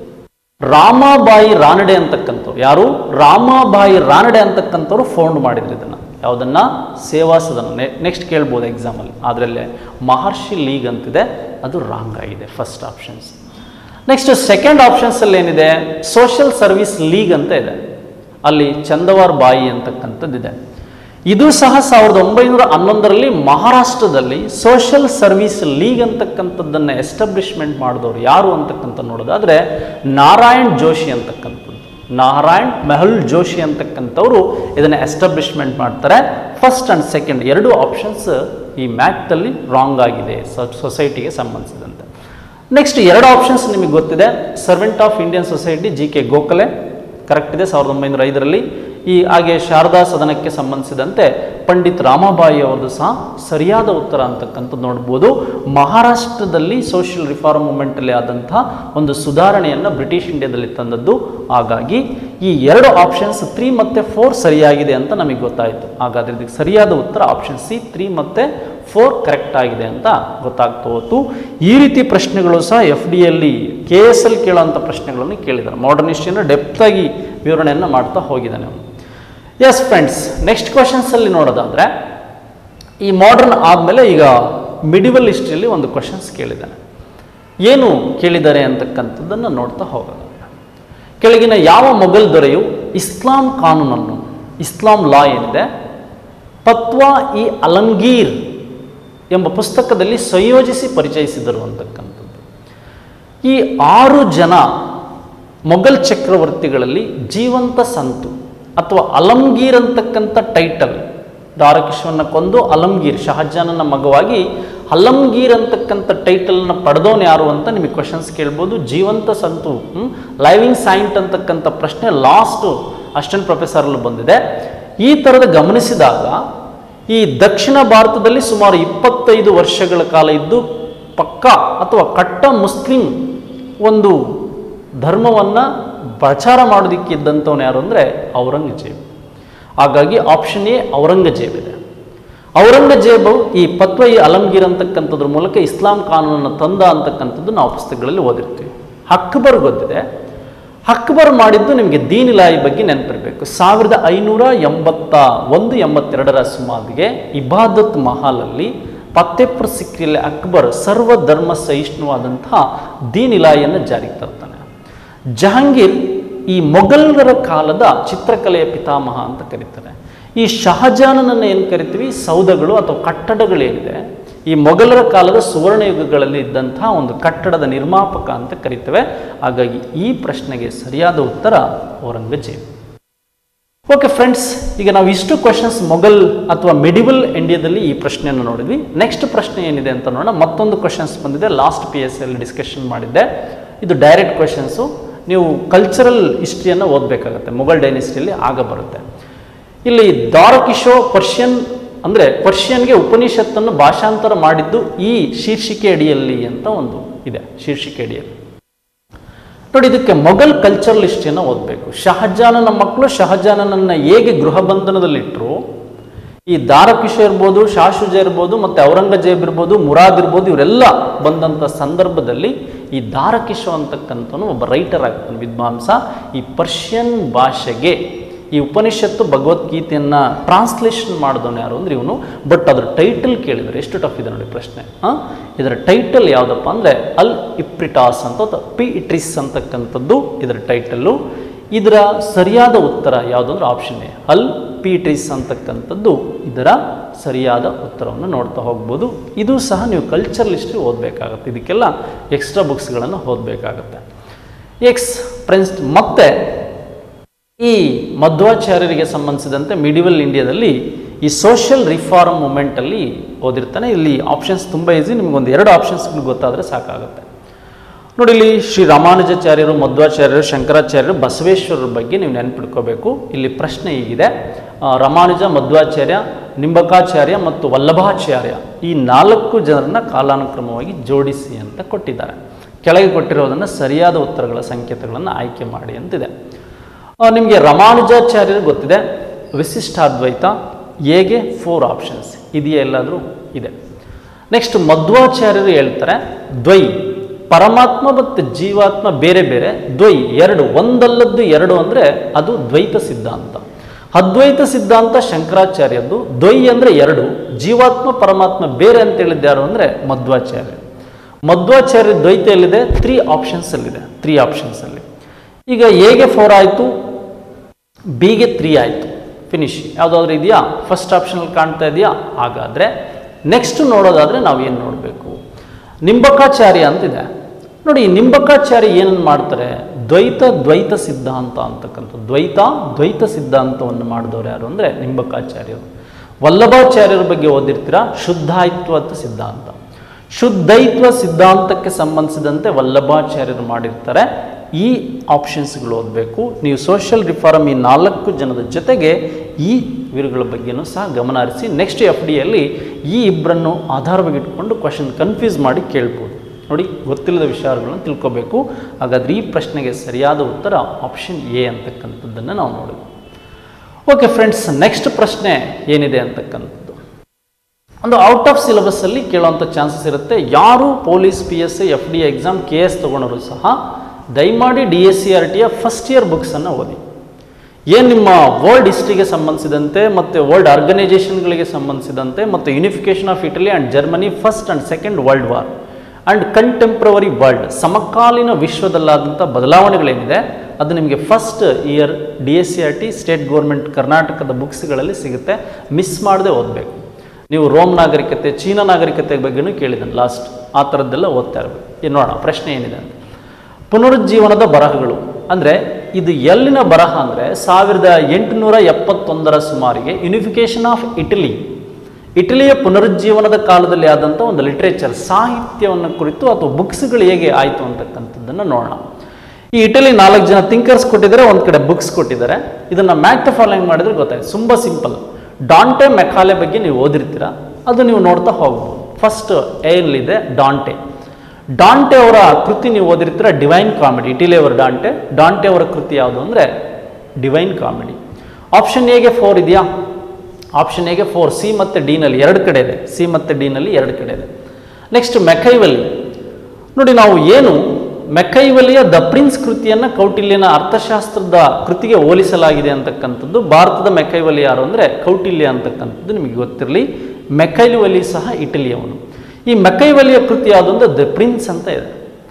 ರಾಮಾಬಾಯಿ ರಾನಡೆ ಅಂತಕ್ಕಂಥವ್ರು ಯಾರು ರಾಮಾಬಾಯಿ ರಾನಡೆ ಅಂತಕ್ಕಂಥವ್ರು ಫೌಂಡ್ ಮಾಡಿದ್ರು ಇದನ್ನು ಯಾವುದನ್ನ ಸೇವಾ ಸದನ ನೆಕ್ಸ್ಟ್ ಕೇಳ್ಬೋದು ಎಕ್ಸಾಮಲ್ಲಿ ಅದರಲ್ಲೇ ಮಹರ್ಷಿ ಲೀಗ್ ಅಂತಿದೆ ಅದು ರಾಂಗ್ ಆಗಿದೆ ಫಸ್ಟ್ ಆಪ್ಷನ್ಸ್ ನೆಕ್ಸ್ಟ್ ಸೆಕೆಂಡ್ ಆಪ್ಷನ್ಸಲ್ಲಿ ಏನಿದೆ ಸೋಷಿಯಲ್ ಸರ್ವಿಸ್ ಲೀಗ್ ಅಂತ ಇದೆ ಅಲ್ಲಿ ಚಂದವಾರ್ ಬಾಯಿ ಅಂತಕ್ಕಂಥದ್ದಿದೆ ಇದು ಸಹ ಸಾವಿರದ ಒಂಬೈನೂರ ಹನ್ನೊಂದರಲ್ಲಿ ಮಹಾರಾಷ್ಟ್ರದಲ್ಲಿ ಸೋಷಿಯಲ್ ಸರ್ವಿಸ್ ಲೀಗ್ ಅಂತಕ್ಕಂಥದ್ದನ್ನು ಎಸ್ಟಾಬ್ಲಿಷ್ಮೆಂಟ್ ಮಾಡಿದವರು ಯಾರು ಅಂತಕ್ಕಂಥ ನೋಡೋದಾದ್ರೆ ನಾರಾಯಣ್ ಜೋಶಿ ಅಂತಕ್ಕಂಥದ್ದು ನಾರಾಯಣ್ ಮೆಹುಲ್ ಜೋಶಿ ಅಂತಕ್ಕಂಥವ್ರು ಇದನ್ನು ಎಸ್ಟಾಬ್ಲಿಷ್ಮೆಂಟ್ ಮಾಡ್ತಾರೆ ಫಸ್ಟ್ ಆ್ಯಂಡ್ ಸೆಕೆಂಡ್ ಎರಡು ಆಪ್ಷನ್ಸ್ ಈ ಮ್ಯಾಥ್ದಲ್ಲಿ ರಾಂಗ್ ಆಗಿದೆ ಸೊಸೈಟಿಗೆ ಸಂಬಂಧಿಸಿದಂತೆ ನೆಕ್ಸ್ಟ್ ಎರಡು ಆಪ್ಷನ್ಸ್ ನಿಮಗೆ ಗೊತ್ತಿದೆ servant of Indian society G K Gokhale correct ಇದೆ ಸಾವಿರದ ಒಂಬೈನೂರ ಐದರಲ್ಲಿ ಈ ಹಾಗೆ ಶಾರದಾ ಸದನಕ್ಕೆ ಸಂಬಂಧಿಸಿದಂತೆ ಪಂಡಿತ್ ರಾಮಾಬಾಯಿ ಅವರದು ಸಹ ಸರಿಯಾದ ಉತ್ತರ ಅಂತಕ್ಕಂಥದ್ದು ನೋಡ್ಬೋದು ಮಹಾರಾಷ್ಟ್ರದಲ್ಲಿ ಸೋಷಿಯಲ್ ರಿಫಾರ್ಮ್ ಮೂಮೆಂಟಲ್ಲಿ ಆದಂಥ ಒಂದು ಸುಧಾರಣೆಯನ್ನು ಬ್ರಿಟಿಷ್ ಇಂಡಿಯಾದಲ್ಲಿ ತಂದದ್ದು ಹಾಗಾಗಿ ಈ ಎರಡು ಆಪ್ಷನ್ಸ್ ತ್ರೀ ಮತ್ತು ಫೋರ್ ಸರಿಯಾಗಿದೆ ಅಂತ ನಮಗೆ ಗೊತ್ತಾಯಿತು ಹಾಗಾದ್ರೆ ಇದಕ್ಕೆ ಸರಿಯಾದ ಉತ್ತರ ಆಪ್ಷನ್ ಸಿ ತ್ರೀ ಮತ್ತು ಫೋರ್ ಕರೆಕ್ಟ್ ಆಗಿದೆ ಅಂತ ಗೊತ್ತಾಗ್ತಾ ಹೋಯ್ತು ಈ ರೀತಿ ಪ್ರಶ್ನೆಗಳು ಸಹ ಎಫ್ ಡಿಯಲ್ಲಿ ಕೆ ಎಸ್ ಎಲ್ ಕೇಳೋಂಥ ಪ್ರಶ್ನೆಗಳನ್ನು ಕೇಳಿದ್ದಾರೆ ಮಾಡರ್ನ್ ಹಿಸ್ಟ್ರಿಯನ್ನು ಡೆಪ್ತಾಗಿ ವಿವರಣೆಯನ್ನು ಮಾಡ್ತಾ ಹೋಗಿದ್ದಾನೆ ಅವನು ಎಸ್ ಫ್ರೆಂಡ್ಸ್ ನೆಕ್ಸ್ಟ್ ಕ್ವಶನ್ಸಲ್ಲಿ ನೋಡೋದಾದರೆ ಈ ಮಾಡರ್ನ್ ಆದಮೇಲೆ ಈಗ ಮಿಡಿವಲ್ ಹಿಸ್ಟ್ರಿಯಲ್ಲಿ ಒಂದು ಕ್ವಶನ್ಸ್ ಕೇಳಿದ್ದಾನೆ ಏನು ಕೇಳಿದ್ದಾರೆ ಅಂತಕ್ಕಂಥದ್ದನ್ನು ನೋಡ್ತಾ ಹೋಗೋಣ ಕೆಳಗಿನ ಯಾವ ಮೊಘಲ್ ದೊರೆಯು ಇಸ್ಲಾಂ ಕಾನೂನನ್ನು ಇಸ್ಲಾಂ ಲಾ ಏನಿದೆ ಪತ್ವಾ ಇ ಅಲಂಗೀರ್ ಎಂಬ ಪುಸ್ತಕದಲ್ಲಿ ಸಂಯೋಜಿಸಿ ಪರಿಚಯಿಸಿದರು ಅಂತಕ್ಕಂಥದ್ದು ಈ ಆರು ಜನ ಮೊಘಲ್ ಚಕ್ರವರ್ತಿಗಳಲ್ಲಿ ಜೀವಂತ ಸಂತು ಅಥವಾ ಅಲಂಗೀರ್ ಅಂತಕ್ಕಂಥ ಟೈಟಲ್ ದಾರಕಿಶವನ್ನ ಕೊಂದು ಅಲಂಗೀರ್ ಶಹಜಾನನ ಮಗವಾಗಿ ಅಲಂಗೀರ್ ಅಂತಕ್ಕಂಥ ಟೈಟಲ್ನ ಪಡೆದವನು ಯಾರು ಅಂತ ನಿಮಗೆ ಕ್ವಶನ್ಸ್ ಕೇಳ್ಬೋದು ಜೀವಂತ ಸಂತು ಲೈವಿಂಗ್ ಸೈಂಟ್ ಅಂತಕ್ಕಂಥ ಪ್ರಶ್ನೆ ಲಾಸ್ಟ್ ಅಸಿಸ್ಟೆಂಟ್ ಪ್ರೊಫೆಸರ್ಲು ಬಂದಿದೆ ಈ ಥರದ ಗಮನಿಸಿದಾಗ ಈ ದಕ್ಷಿಣ ಭಾರತದಲ್ಲಿ ಸುಮಾರು ಇಪ್ಪತ್ತೈದು ವರ್ಷಗಳ ಕಾಲ ಇದ್ದು ಪಕ್ಕಾ ಅಥವಾ ಕಟ್ಟ ಮುಸ್ಲಿಂ ಒಂದು ಧರ್ಮವನ್ನು ಪ್ರಚಾರ ಮಾಡೋದಕ್ಕೆ ಇದ್ದಂಥವನು ಯಾರು ಅಂದರೆ ಔರಂಗಜೇಬ್ ಹಾಗಾಗಿ ಆಪ್ಷನ್ ಎ ಔರಂಗಜೇಬ್ ಇದೆ ಔರಂಗಜೇಬು ಈ ಪತ್ವ ಈ ಅಲಂಗೀರ್ ಅಂತಕ್ಕಂಥದ್ರ ಮೂಲಕ ಇಸ್ಲಾಂ ಕಾನೂನನ್ನು ತಂದ ಅಂತಕ್ಕಂಥದ್ದು ನಾವು ಪುಸ್ತಕಗಳಲ್ಲಿ ಓದಿರ್ತೀವಿ ಅಕ್ಬರ್ ಗೊತ್ತಿದೆ ಅಕ್ಬರ್ ಮಾಡಿದ್ದು ನಿಮಗೆ ದೀನ್ ಇಲಾಹಿ ಬಗ್ಗೆ ನೆನಪಿರಬೇಕು ಸಾವಿರದ ಐನೂರ ಎಂಬತ್ತ ಒಂದು ಎಂಬತ್ತೆರಡರ ಸುಮಾರಿಗೆ ಇಬಾದತ್ ಮಹಾಲಲ್ಲಿ ಫತ್ತೇಪುರ್ ಸಿಕ್ರಿಯಲ್ಲಿ ಅಕ್ಬರ್ ಸರ್ವಧರ್ಮ ಸಹಿಷ್ಣುವಾದಂತಹ ದೀನ್ ಇಲಾಹಿಯನ್ನು ಜಾರಿಗೆ ತರ್ತಾನೆ ಜಹಾಂಗೀರ್ ಈ ಮೊಘಲರ ಕಾಲದ ಚಿತ್ರಕಲೆಯ ಪಿತಾಮಹ ಅಂತ ಕರೀತಾರೆ ಈ ಶಹಜಾನನನ್ನು ಏನು ಕರಿತೀವಿ ಸೌಧಗಳು ಅಥವಾ ಕಟ್ಟಡಗಳೇನಿದೆ ಈ ಮೊಘಲರ ಕಾಲದ ಸುವರ್ಣ ಯುಗಗಳಲ್ಲಿ ಇದ್ದಂತಹ ಒಂದು ಕಟ್ಟಡದ ನಿರ್ಮಾಪಕ ಅಂತ ಕರಿತೇವೆ ಹಾಗಾಗಿ ಈ ಪ್ರಶ್ನೆಗೆ ಸರಿಯಾದ ಉತ್ತರ ಔರಂಗಜೇಬ್ ಓಕೆ ಫ್ರೆಂಡ್ಸ್ ಈಗ ನಾವು ಇಷ್ಟು ಕ್ವಶನ್ಸ್ ಮೊಘಲ್ ಅಥವಾ ಮಿಡಿವಲ್ ಇಂಡಿಯಾದಲ್ಲಿ ಈ ಪ್ರಶ್ನೆಯನ್ನು ನೋಡಿದ್ವಿ ನೆಕ್ಸ್ಟ್ ಪ್ರಶ್ನೆ ಏನಿದೆ ಅಂತ ನೋಡೋಣ ಮತ್ತೊಂದು ಕ್ವಶನ್ಸ್ ಬಂದಿದೆ last P S L discussion ಮಾಡಿದ್ದೆ ಇದು ಡೈರೆಕ್ಟ್ ಕ್ವೆಶನ್ಸು ನೀವು ಕಲ್ಚರಲ್ ಹಿಸ್ಟ್ರಿಯನ್ನು ಓದಬೇಕಾಗತ್ತೆ ಮೊಘಲ್ ಡೈನೆಸ್ಟಿಯಲ್ಲಿ ಆಗ ಬರುತ್ತೆ ಇಲ್ಲಿ ದಾರಕಿಶೋ ಪರ್ಷಿಯನ್ ಅಂದರೆ ಪರ್ಷಿಯನ್ಗೆ ಉಪನಿಷತ್ತನ್ನು ಭಾಷಾಂತರ ಮಾಡಿದ್ದು ಈ ಶೀರ್ಷಿಕೆ ಅಡಿಯಲ್ಲಿ ಅಂತ ಒಂದು ಇದೆ ಶೀರ್ಷಿಕೆ ಅಡಿಯಲ್ಲಿ ನೋಡಿ ಇದಕ್ಕೆ ಮೊಘಲ್ ಕಲ್ಚರಲ್ ಹಿಸ್ಟ್ರಿಯನ್ನು ಓದಬೇಕು ಶಹಜಾನನ ಮಕ್ಕಳು ಶಹಜಾನನನ್ನ ಹೇಗೆ ಗೃಹ ಬಂಧನದಲ್ಲಿಟ್ಟರು ಈ ದಾರಕಿಶೋ ಇರ್ಬೋದು ಶಾಶುಜ ಇರ್ಬೋದು ಮತ್ತು ಔರಂಗಜೇಬ್ ಇರ್ಬೋದು ಮುರಾದ್ ಇರ್ಬೋದು ಇವರೆಲ್ಲ ಬಂದಂಥ ಸಂದರ್ಭದಲ್ಲಿ ಈ ದಾರಕಿಶೋ ಅಂತಕ್ಕಂಥವನು ಒಬ್ಬ ರೈಟರ್ ಆಗ್ತಾನೆ ವಿದ್ವಾಂಸ ಈ ಪರ್ಷಿಯನ್ ಭಾಷೆಗೆ ಈ ಉಪನಿಷತ್ತು ಭಗವದ್ಗೀತೆಯನ್ನು ಟ್ರಾನ್ಸ್ಲೇಷನ್ ಮಾಡಿದವನು ಯಾರು ಅಂದ್ರೆ ಇವನು ಬಟ್ ಅದ್ರ ಟೈಟಲ್ ಕೇಳಿದರೆ ಎಷ್ಟು ಟಫ್ ಇದೆ ನೋಡಿ ಪ್ರಶ್ನೆ ಹಾಂ ಇದರ ಟೈಟಲ್ ಯಾವುದಪ್ಪ ಅಂದರೆ ಅಲ್ ಇಪ್ರಿಟಾಸ್ ಅಂತ ಅಥವಾ ಪಿ ಇಟ್ರಿಸ್ ಅಂತಕ್ಕಂಥದ್ದು ಇದರ ಟೈಟಲ್ಲು ಇದರ ಸರಿಯಾದ ಉತ್ತರ ಯಾವುದು ಅಂದ್ರೆ ಆಪ್ಷನ್ ಎ ಅಲ್ ಪೀಟ್ರಿಸ್ ಅಂತಕ್ಕಂಥದ್ದು ಇದರ ಸರಿಯಾದ ಉತ್ತರವನ್ನು ನೋಡ್ತಾ ಹೋಗ್ಬೋದು ಇದು ಸಹ ನೀವು ಕಲ್ಚರಲ್ ಹಿಸ್ಟ್ರಿ ಓದಬೇಕಾಗತ್ತೆ ಇದಕ್ಕೆಲ್ಲ ಎಕ್ಸ್ಟ್ರಾ ಬುಕ್ಸ್ಗಳನ್ನು ಓದಬೇಕಾಗತ್ತೆ ಎಕ್ಸ್ ಫ್ರೆಂಡ್ಸ್ ಮತ್ತೆ ಈ ಮಧ್ವಾಚಾರ್ಯರಿಗೆ ಸಂಬಂಧಿಸಿದಂತೆ ಮಿಡಿವಲ್ ಇಂಡಿಯಾದಲ್ಲಿ ಈ ಸೋಷಿಯಲ್ ರಿಫಾರ್ಮ್ ಮೂಮೆಂಟಲ್ಲಿ ಓದಿರ್ತಾನೆ ಇಲ್ಲಿ ಆಪ್ಷನ್ಸ್ ತುಂಬ ಈಸಿ ನಿಮಗೊಂದು ಎರಡು ಆಪ್ಷನ್ಸ್ಗಳು ಗೊತ್ತಾದರೆ ಸಾಕಾಗುತ್ತೆ ನೋಡಿ ಇಲ್ಲಿ ಶ್ರೀ ರಾಮಾನುಜಾಚಾರ್ಯರು ಮಧ್ವಾಚಾರ್ಯರು ಶಂಕರಾಚಾರ್ಯರು ಬಸವೇಶ್ವರರ ಬಗ್ಗೆ ನೀವು ನೆನ್ಪಿಟ್ಕೋಬೇಕು ಇಲ್ಲಿ ಪ್ರಶ್ನೆ ಹೀಗಿದೆ ಆ, ರಾಮಾನುಜ ಮಧ್ವಾಚಾರ್ಯ ನಿಂಬಕಾಚಾರ್ಯ ಮತ್ತು ವಲ್ಲಭಾಚಾರ್ಯ ಈ ನಾಲ್ಕು ಜನರನ್ನ ಕಾಲಾನುಕ್ರಮವಾಗಿ ಜೋಡಿಸಿ ಅಂತ ಕೊಟ್ಟಿದ್ದಾರೆ ಕೆಳಗೆ ಕೊಟ್ಟಿರೋದನ್ನು ಸರಿಯಾದ ಉತ್ತರಗಳ ಸಂಕೇತಗಳನ್ನು ಆಯ್ಕೆ ಮಾಡಿ ಅಂತಿದೆ ಆ, ನಿಮಗೆ ರಾಮಾನುಜಾಚಾರ್ಯರು ಗೊತ್ತಿದೆ ವಿಶಿಷ್ಟಾದ್ವೈತ ಹೇಗೆ ಫೋರ್ ಆಪ್ಷನ್ಸ್ ಇದೆಯಾ ಎಲ್ಲಾದರೂ ಇದೆ ನೆಕ್ಸ್ಟ್ ಮಧ್ವಾಚಾರ್ಯರು ಹೇಳ್ತಾರೆ ದ್ವೈ ಪರಮಾತ್ಮ ಮತ್ತು ಜೀವಾತ್ಮ ಬೇರೆ ಬೇರೆ ದ್ವೈ ಎರಡು ಒಂದಲ್ಲದ್ದು ಎರಡು ಅಂದರೆ ಅದು ದ್ವೈತ ಸಿದ್ಧಾಂತ ಅದ್ವೈತ ಸಿದ್ಧಾಂತ ಶಂಕರಾಚಾರ್ಯದ್ದು ದ್ವೈ ಅಂದರೆ ಎರಡು ಜೀವಾತ್ಮ ಪರಮಾತ್ಮ ಬೇರೆ ಅಂತ ಹೇಳಿದ್ದು ಯಾರು ಅಂದರೆ ಮಧ್ವಾಚಾರ್ಯ ಮಧ್ವಾಚಾರ್ಯ ದ್ವೈತ ಎಲ್ಲಿದೆ ತ್ರೀ ಆಪ್ಷನ್ಸಲ್ಲಿದೆ ತ್ರೀ ಆಪ್ಷನ್ಸಲ್ಲಿ ಈಗ ಎಗೆ ಫೋರ್ ಆಯಿತು ಬಿಗೆ ತ್ರೀ ಆಯಿತು ಫಿನಿಶ್ ಯಾವುದಾದ್ರೂ ಇದೆಯಾ ಫಸ್ಟ್ ಆಪ್ಷನಲ್ಲಿ ಕಾಣ್ತಾ ಇದೆಯಾ ಹಾಗಾದರೆ ನೆಕ್ಸ್ಟ್ ನೋಡೋದಾದರೆ ನಾವು ಏನು ನೋಡಬೇಕು ನಿಂಬಕಾಚಾರ್ಯ ಅಂತಿದೆ ನೋಡಿ ಈ ನಿಂಬಕಾಚಾರ್ಯ ಏನನ್ನು ಮಾಡ್ತಾರೆ ದ್ವೈತ ದ್ವೈತ ಸಿದ್ಧಾಂತ ಅಂತಕ್ಕಂಥದ್ದು ದ್ವೈತ ದ್ವೈತ ಸಿದ್ಧಾಂತವನ್ನು ಮಾಡಿದವರು ಯಾರು ಅಂದರೆ ನಿಂಬಕಾಚಾರ್ಯರು ವಲ್ಲಭಾಚಾರ್ಯರ ಬಗ್ಗೆ ಓದಿರ್ತೀರಾ ಶುದ್ಧಾಯಿತ್ವ ಸಿದ್ಧಾಂತ ಶುದ್ಧೈತ್ವ ಸಿದ್ಧಾಂತಕ್ಕೆ ಸಂಬಂಧಿಸಿದಂತೆ ವಲ್ಲಭಾಚಾರ್ಯರು ಮಾಡಿರ್ತಾರೆ ಈ ಆಪ್ಷನ್ಸ್ಗಳು ಓದಬೇಕು ನೀವು ಸೋಷಿಯಲ್ ರಿಫಾರ್ಮ್ ಈ ನಾಲ್ಕು ಜನದ ಜೊತೆಗೆ ಈ ವೀರುಗಳ ಬಗ್ಗೆನೂ ಸಹ ಗಮನ ಹರಿಸಿ ನೆಕ್ಸ್ಟ್ ಎಫ್ ಡಿಯಲ್ಲಿ ಈ ಇಬ್ಬರನ್ನು ಆಧಾರವಾಗಿಟ್ಕೊಂಡು ಕ್ವಶನ್ ಕನ್ಫ್ಯೂಸ್ ಮಾಡಿ ಕೇಳ್ಬೋದು ನೋಡಿ ಗೊತ್ತಿಲ್ಲದ ವಿಚಾರಗಳನ್ನು ತಿಳ್ಕೊಬೇಕು ಹಾಗಾದ್ರೆ ಈ ಪ್ರಶ್ನೆಗೆ ಸರಿಯಾದ ಉತ್ತರ ಆಪ್ಷನ್ ಎ ಅಂತಕ್ಕಂಥದ್ದನ್ನು ನಾವು ನೋಡೋದು ಓಕೆ ಫ್ರೆಂಡ್ಸ್ ನೆಕ್ಸ್ಟ್ ಪ್ರಶ್ನೆ ಏನಿದೆ ಅಂತಕ್ಕಂಥದ್ದು ಒಂದು ಔಟ್ ಆಫ್ ಸಿಲೆಬಸ್ಸಲ್ಲಿ ಕೇಳೋವಂಥ ಚಾನ್ಸಸ್ ಇರುತ್ತೆ ಯಾರು police P S I F D exam K S ತೊಗೊಂಡರು ಸಹ ದಯಮಾಡಿ ಡಿ ಎಸ್ ಸಿ ಆರ್ ಟಿಯ ಫಸ್ಟ್ ಇಯರ್ ಬುಕ್ಸನ್ನು ಓದಿ ಏನು ನಿಮ್ಮ ವರ್ಲ್ಡ್ ಹಿಸ್ಟ್ರಿಗೆ ಸಂಬಂಧಿಸಿದಂತೆ ಮತ್ತು ವರ್ಲ್ಡ್ ಆರ್ಗನೈಜೇಷನ್ಗಳಿಗೆ ಸಂಬಂಧಿಸಿದಂತೆ ಮತ್ತು unification of Italy and Germany first and second world war and contemporary world ಸಮಕಾಲೀನ ವಿಶ್ವದಲ್ಲಾದಂಥ ಬದಲಾವಣೆಗಳೇನಿದೆ ಅದು ನಿಮಗೆ first year D S C R T state government ಕರ್ನಾಟಕದ ಬುಕ್ಸ್ಗಳಲ್ಲಿ ಸಿಗುತ್ತೆ ಮಿಸ್ ಮಾಡದೆ ಓದಬೇಕು ನೀವು ರೋಮ್ ನಾಗರಿಕತೆ ಚೀನಾ ನಾಗರಿಕತೆ ಬಗ್ಗೆನೂ ಕೇಳಿದ್ದಾನೆ ಲಾಸ್ಟ್ ಆ ಥರದ್ದೆಲ್ಲ ಓದ್ತಾ ಇರಬೇಕು ಇನ್ನು ನೋಡೋಣ ಪ್ರಶ್ನೆ ಏನಿದೆ ಅಂತ ಪುನರುಜ್ಜೀವನದ ಬರಹಗಳು ಅಂದರೆ ಇದು ಎಲ್ಲಿನ ಬರಹ ಅಂದರೆ ಸಾವಿರದ ಎಂಟುನೂರ ಎಪ್ಪತ್ತೊಂದರ ಸುಮಾರಿಗೆ ಯುನಿಫಿಕೇಶನ್ ಆಫ್ ಇಟಲಿ ಇಟಲಿಯ ಪುನರುಜ್ಜೀವನದ ಕಾಲದಲ್ಲಿ ಆದಂಥ ಒಂದು ಲಿಟ್ರೇಚರ್ ಸಾಹಿತ್ಯವನ್ನು ಕುರಿತು ಅಥವಾ ಬುಕ್ಸ್ಗಳು ಹೇಗೆ ಆಯಿತು ಅಂತಕ್ಕಂಥದ್ದನ್ನು ನೋಡೋಣ ಈ ಇಟಲಿ ನಾಲ್ಕು ಜನ ಥಿಂಕರ್ಸ್ ಕೊಟ್ಟಿದ್ದಾರೆ ಒಂದು ಕಡೆ ಬುಕ್ಸ್ ಕೊಟ್ಟಿದ್ದಾರೆ ಇದನ್ನು ಮ್ಯಾಕ್ ಫಾಲೋಯಿಂಗ್ ಮಾಡಿದ್ರೆ ಗೊತ್ತಾಯ್ತು ತುಂಬ ಸಿಂಪಲ್ ಡಾಂಟೆ ಮೆಕಾಲೆ ಬಗ್ಗೆ ನೀವು ಓದಿರ್ತೀರ ಅದು ನೀವು ನೋಡ್ತಾ ಹೋಗ್ಬೋದು ಫಸ್ಟ್ ಏನಿದೆ ಡಾಂಟೆ ಡಾಂಟೆ ಅವರ ಕೃತಿ ನೀವು ಓದಿರ್ತೀರ ಡಿವೈನ್ ಕಾಮಿಡಿ ಇಟಲಿ ಅವರ ಡಾಂಟೆ ಡಾಂಟೆ ಅವರ ಕೃತಿ ಯಾವುದು ಅಂದರೆ ಡಿವೈನ್ ಕಾಮಿಡಿ ಆಪ್ಷನ್ ಎಗೆ ಫೋರ್ ಇದೆಯಾ ಆಪ್ಷನ್ ಎಗೆ ಫೋರ್ ಸಿ ಮತ್ತು ಡಿನಲ್ಲಿ ಎರಡು ಕಡೆ ಇದೆ ಸಿ ಮತ್ತು ಡಿನಲ್ಲಿ ಎರಡು ಕಡೆ ಇದೆ ನೆಕ್ಸ್ಟ್ ಮೆಕೈವಲಿ ನೋಡಿ ನಾವು ಏನು ಮೆಕೈವಲಿಯ ದ ಪ್ರಿನ್ಸ್ ಕೃತಿಯನ್ನು ಕೌಟಿಲ್ಯನ ಅರ್ಥಶಾಸ್ತ್ರದ ಕೃತಿಗೆ ಹೋಲಿಸಲಾಗಿದೆ ಅಂತಕ್ಕಂಥದ್ದು ಭಾರತದ ಮೆಕೈವಲಿ ಯಾರು ಅಂದರೆ ಕೌಟಿಲ್ಯ ಅಂತಕ್ಕಂಥದ್ದು ನಿಮಗೆ ಗೊತ್ತಿರಲಿ ಮೆಕೈವಲಿ ಸಹ ಇಟಲಿಯವನು ಈ ಮೆಕೈವಲಿಯ ಕೃತಿ ಯಾವುದು ಅಂದರೆ ದ ಪ್ರಿನ್ಸ್ ಅಂತ ಇದೆ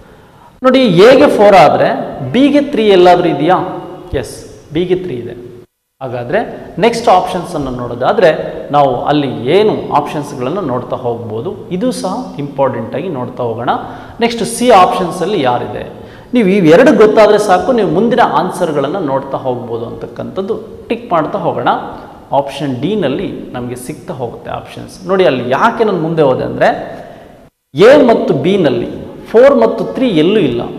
ನೋಡಿ ಎಗೆ ಫೋರ್ ಆದರೆ ಬಿಗೆ ತ್ರೀ ಎಲ್ಲಾದರೂ ಇದೆಯಾ ಎಸ್ ಬಿಗೆ ತ್ರೀ ಇದೆ ಹಾಗಾದರೆ ನೆಕ್ಸ್ಟ್ ಆಪ್ಷನ್ಸನ್ನು ನೋಡೋದಾದರೆ ನಾವು ಅಲ್ಲಿ ಏನು ಆಪ್ಷನ್ಸ್ಗಳನ್ನು ನೋಡ್ತಾ ಹೋಗ್ಬೋದು ಇದು ಸಹ ಇಂಪಾರ್ಟೆಂಟಾಗಿ ನೋಡ್ತಾ ಹೋಗೋಣ ನೆಕ್ಸ್ಟ್ ಸಿ ಆಪ್ಷನ್ಸಲ್ಲಿ ಯಾರಿದೆ ನೀವು ಇವೆರಡು ಗೊತ್ತಾದರೆ ಸಾಕು ನೀವು ಮುಂದಿನ ಆನ್ಸರ್ಗಳನ್ನು ನೋಡ್ತಾ ಹೋಗ್ಬೋದು ಅಂತಕ್ಕಂಥದ್ದು ಟಿಕ್ ಮಾಡ್ತಾ ಹೋಗೋಣ ಆಪ್ಷನ್ ಡಿನಲ್ಲಿ ನಮಗೆ ಸಿಗ್ತಾ ಹೋಗುತ್ತೆ ಆಪ್ಷನ್ಸ್ ನೋಡಿ ಅಲ್ಲಿ ಯಾಕೆ ನಾನು ಮುಂದೆ ಹೋದೆ ಅಂದರೆ ಎ ಮತ್ತು ಬಿನಲ್ಲಿ ಫೋರ್ ಮತ್ತು ತ್ರೀ ಎಲ್ಲೂ ಇಲ್ಲ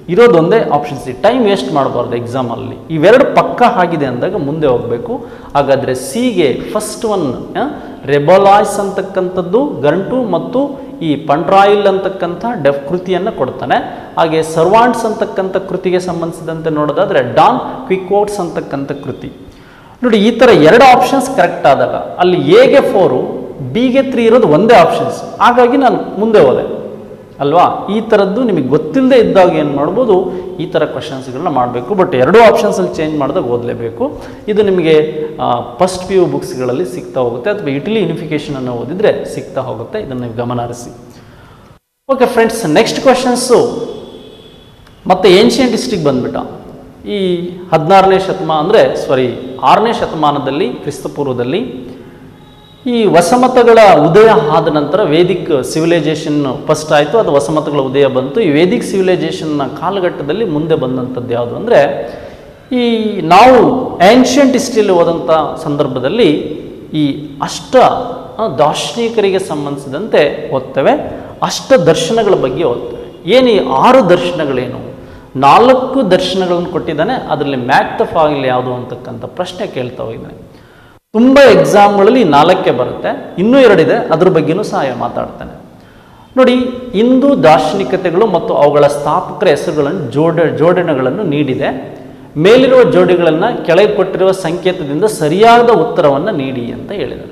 ಇರೋದೊಂದೇ ಆಪ್ಷನ್ ಸಿ ಟೈಮ್ ವೇಸ್ಟ್ ಮಾಡಬಾರ್ದು ಎಕ್ಸಾಮಲ್ಲಿ ಇವೆರಡು ಪಕ್ಕ ಆಗಿದೆ ಅಂದಾಗ ಮುಂದೆ ಹೋಗಬೇಕು ಹಾಗಾದರೆ ಸಿಗೆ ಫಸ್ಟ್ ಒನ್ ರೆಬಲಾಯ್ಸ್ ಅಂತಕ್ಕಂಥದ್ದು ಗಂಟು ಮತ್ತು ಈ ಪಂಡ್ರಾಯಿಲ್ ಅಂತಕ್ಕಂಥ ಡೆಫ್ ಕೃತಿಯನ್ನು ಕೊಡ್ತಾನೆ ಹಾಗೆ ಸರ್ವಾಂಟ್ಸ್ ಅಂತಕ್ಕಂಥ ಕೃತಿಗೆ ಸಂಬಂಧಿಸಿದಂತೆ ನೋಡೋದಾದರೆ ಡಾನ್ ಕ್ವಿಕ್ವೋಟ್ಸ್ ಅಂತಕ್ಕಂಥ ಕೃತಿ ನೋಡಿ ಈ ಥರ ಎರಡು ಆಪ್ಷನ್ಸ್ ಕರೆಕ್ಟ್ ಆದಾಗ ಅಲ್ಲಿ ಎಗೆ ಫೋರು ಬಿಗೆ ತ್ರೀ ಇರೋದು ಒಂದೇ ಆಪ್ಷನ್ಸ್ ಹಾಗಾಗಿ ನಾನು ಮುಂದೆ ಹೋದೆ ಅಲ್ವಾ ಈ ಥರದ್ದು ನಿಮಗೆ ಗೊತ್ತಿಲ್ಲದೆ ಇದ್ದಾಗ ಏನು ಮಾಡ್ಬೋದು ಈ ಥರ ಕ್ವಶನ್ಸ್ಗಳನ್ನ ಮಾಡಬೇಕು ಬಟ್ ಎರಡೂ ಆಪ್ಷನ್ಸಲ್ಲಿ ಚೇಂಜ್ ಮಾಡಿದಾಗ ಓದಲೇಬೇಕು ಇದು ನಿಮಗೆ ಫಸ್ಟ್ ಪಿ ಯು ಬುಕ್ಸ್ಗಳಲ್ಲಿ ಸಿಗ್ತಾ ಹೋಗುತ್ತೆ ಅಥವಾ ಇಟಲಿ ಯೂನಿಫಿಕೇಷನನ್ನು ಓದಿದರೆ ಸಿಗ್ತಾ ಹೋಗುತ್ತೆ ಇದನ್ನು ನೀವು ಗಮನ ಹರಿಸಿ ಓಕೆ ಫ್ರೆಂಡ್ಸ್ ನೆಕ್ಸ್ಟ್ ಕ್ವಶನ್ಸು ಮತ್ತು ಏನ್ಷಿಯಂಟ್ ಹಿಸ್ಟ್ರಿಗೆ ಬಂದ್ಬಿಟ್ಟ ಈ ಹದಿನಾರನೇ ಶತಮಾನ ಅಂದರೆ ಸಾರಿ ಆರನೇ ಶತಮಾನದಲ್ಲಿ ಕ್ರಿಸ್ತಪೂರ್ವದಲ್ಲಿ ಈ ವಸಮತಗಳ ಉದಯ ಆದ ನಂತರ ವೇದಿಕ್ ಸಿವಿಲೈಸೇಷನ್ ಫಸ್ಟ್ ಆಯಿತು ಅದು ವಸಮತಗಳ ಉದಯ ಬಂತು ಈ ವೇದಿಕ್ ಸಿವಿಲೈಸೇಷನ್ನ ಕಾಲಘಟ್ಟದಲ್ಲಿ ಮುಂದೆ ಬಂದಂಥದ್ದು ಯಾವುದು ಅಂದರೆ ಈ ನಾವು ಏನ್ಷಿಯಂಟ್ ಹಿಸ್ಟ್ರಿಯಲ್ಲಿ ಓದಂಥ ಸಂದರ್ಭದಲ್ಲಿ ಈ ಅಷ್ಟ ಆ, ದಾರ್ಶನಿಕರಿಗೆ ಸಂಬಂಧಿಸಿದಂತೆ ಓದ್ತೇವೆ ಅಷ್ಟ ದರ್ಶನಗಳ ಬಗ್ಗೆ ಓದ್ತೇವೆ ಏನು ಈ ಆರು ದರ್ಶನಗಳೇನು ನಾಲ್ಕು ದರ್ಶನಗಳನ್ನು ಕೊಟ್ಟಿದ್ದಾನೆ ಅದರಲ್ಲಿ ಮ್ಯಾಕ್ ದ ಫಾಗಿಲ್ ಯಾವುದು ಅಂತಕ್ಕಂಥ ಪ್ರಶ್ನೆ ಕೇಳ್ತಾ ಹೋಗಿದ್ದಾನೆ ತುಂಬ ಎಕ್ಸಾಮ್ಗಳಲ್ಲಿ ನಾಲ್ಕೇ ಬರುತ್ತೆ ಇನ್ನೂ ಎರಡಿದೆ ಅದ್ರ ಬಗ್ಗೆನೂ ಸಹ ಮಾತಾಡ್ತಾನೆ ನೋಡಿ ಹಿಂದೂ ದಾರ್ಶನಿಕತೆಗಳು ಮತ್ತು ಅವುಗಳ ಸ್ಥಾಪಕರ ಹೆಸರುಗಳನ್ನು ಜೋಡ ಜೋಡಣೆಗಳನ್ನು ನೀಡಿದೆ ಮೇಲಿರುವ ಜೋಡಿಗಳನ್ನು ಕೆಳಗೆ ಕೊಟ್ಟಿರುವ ಸಂಕೇತದಿಂದ ಸರಿಯಾದ ಉತ್ತರವನ್ನು ನೀಡಿ ಅಂತ ಹೇಳಿದ್ದಾರೆ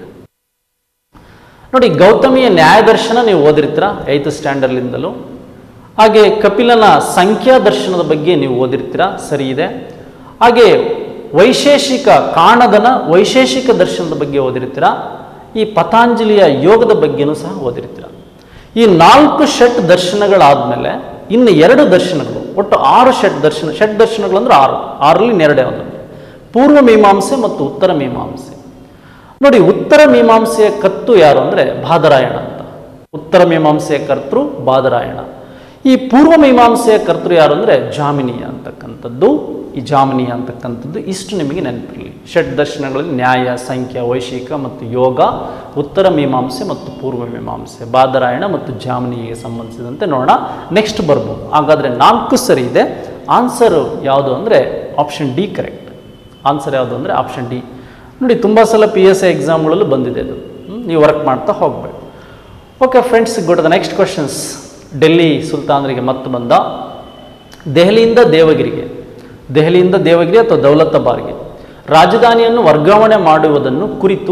ನೋಡಿ ಗೌತಮಿಯ ನ್ಯಾಯದರ್ಶನ ನೀವು ಓದಿರ್ತೀರ ಏಯ್ತ್ ಸ್ಟ್ಯಾಂಡರ್ಡ್ಲಿಂದಲೂ ಹಾಗೆ ಕಪಿಲನ ಸಂಖ್ಯಾ ದರ್ಶನದ ಬಗ್ಗೆ ನೀವು ಓದಿರ್ತೀರ ಸರಿ ಇದೆ ಹಾಗೆ ವೈಶೇಷಿಕ ಕಾಣದನ ವೈಶೇಷಿಕ ದರ್ಶನದ ಬಗ್ಗೆ ಓದಿರ್ತೀರ ಈ ಪತಾಂಜಲಿಯ ಯೋಗದ ಬಗ್ಗೆನೂ ಸಹ ಓದಿರ್ತೀರ ಈ ನಾಲ್ಕು ಷಟ್ ದರ್ಶನಗಳಾದಮೇಲೆ ಇನ್ನು ಎರಡು ದರ್ಶನಗಳು ಒಟ್ಟು ಆರು ಷಟ್ ದರ್ಶನ ಷಟ್ ದರ್ಶನಗಳು ಅಂದ್ರೆ ಆರು ಆರಲ್ಲಿ ಇನ್ನೆರಡು ಯಾವುದು ಪೂರ್ವ ಮೀಮಾಂಸೆ ಮತ್ತು ಉತ್ತರ ಮೀಮಾಂಸೆ ನೋಡಿ ಉತ್ತರ ಮೀಮಾಂಸೆಯ ಕರ್ತು ಯಾರು ಅಂದರೆ ಬಾದರಾಯಣ ಅಂತ ಉತ್ತರ ಮೀಮಾಂಸೆಯ ಕರ್ತೃ ಬಾದರಾಯಣ ಈ ಪೂರ್ವ ಮೀಮಾಂಸೆಯ ಕರ್ತೃ ಯಾರು ಅಂದರೆ ಜಾಮಿನಿಯ ಅಂತಕ್ಕಂಥದ್ದು ಈ ಜಾಮಿನಿಯ ಅಂತಕ್ಕಂಥದ್ದು ಇಷ್ಟು ನಿಮಗೆ ನೆನಪಿರಲಿ ಷಡ್ ದರ್ಶನಗಳಲ್ಲಿ ನ್ಯಾಯ ಸಂಖ್ಯಾ ವೈಶಿಕ ಮತ್ತು ಯೋಗ ಉತ್ತರ ಮೀಮಾಂಸೆ ಮತ್ತು ಪೂರ್ವ ಮೀಮಾಂಸೆ ಬಾದರಾಯಣ ಮತ್ತು ಜಾಮಿನಿಗೆ ಸಂಬಂಧಿಸಿದಂತೆ ನೋಡೋಣ ನೆಕ್ಸ್ಟ್ ಬರ್ಬೋದು ಹಾಗಾದರೆ ನಾಲ್ಕು ಸರಿ ಇದೆ ಆನ್ಸರ್ ಯಾವುದು ಅಂದರೆ ಆಪ್ಷನ್ ಡಿ ಕರೆಕ್ಟ್ ಆನ್ಸರ್ ಯಾವುದು ಅಂದರೆ ಆಪ್ಷನ್ ಡಿ ನೋಡಿ ತುಂಬ ಸಲ ಪಿ ಎಸ್ ಐ ಎಕ್ಸಾಮ್ಗಳಲ್ಲೂ ಬಂದಿದೆ ಅದು ಹ್ಮ್? ನೀವು ವರ್ಕ್ ಮಾಡ್ತಾ ಹೋಗಬೇಕು okay friends good the next questions Delhi ಸುಲ್ತಾನರಿಗೆ ಮತ್ತು ಬಂದ ದೆಹಲಿಯಿಂದ ದೇವಗಿರಿಗೆ ದೆಹಲಿಯಿಂದ ದೇವಗಿರಿ ಅಥವಾ ದೌಲತಾಬಾರ್ಗೆ ರಾಜಧಾನಿಯನ್ನು ವರ್ಗಾವಣೆ ಮಾಡುವುದನ್ನು ಕುರಿತು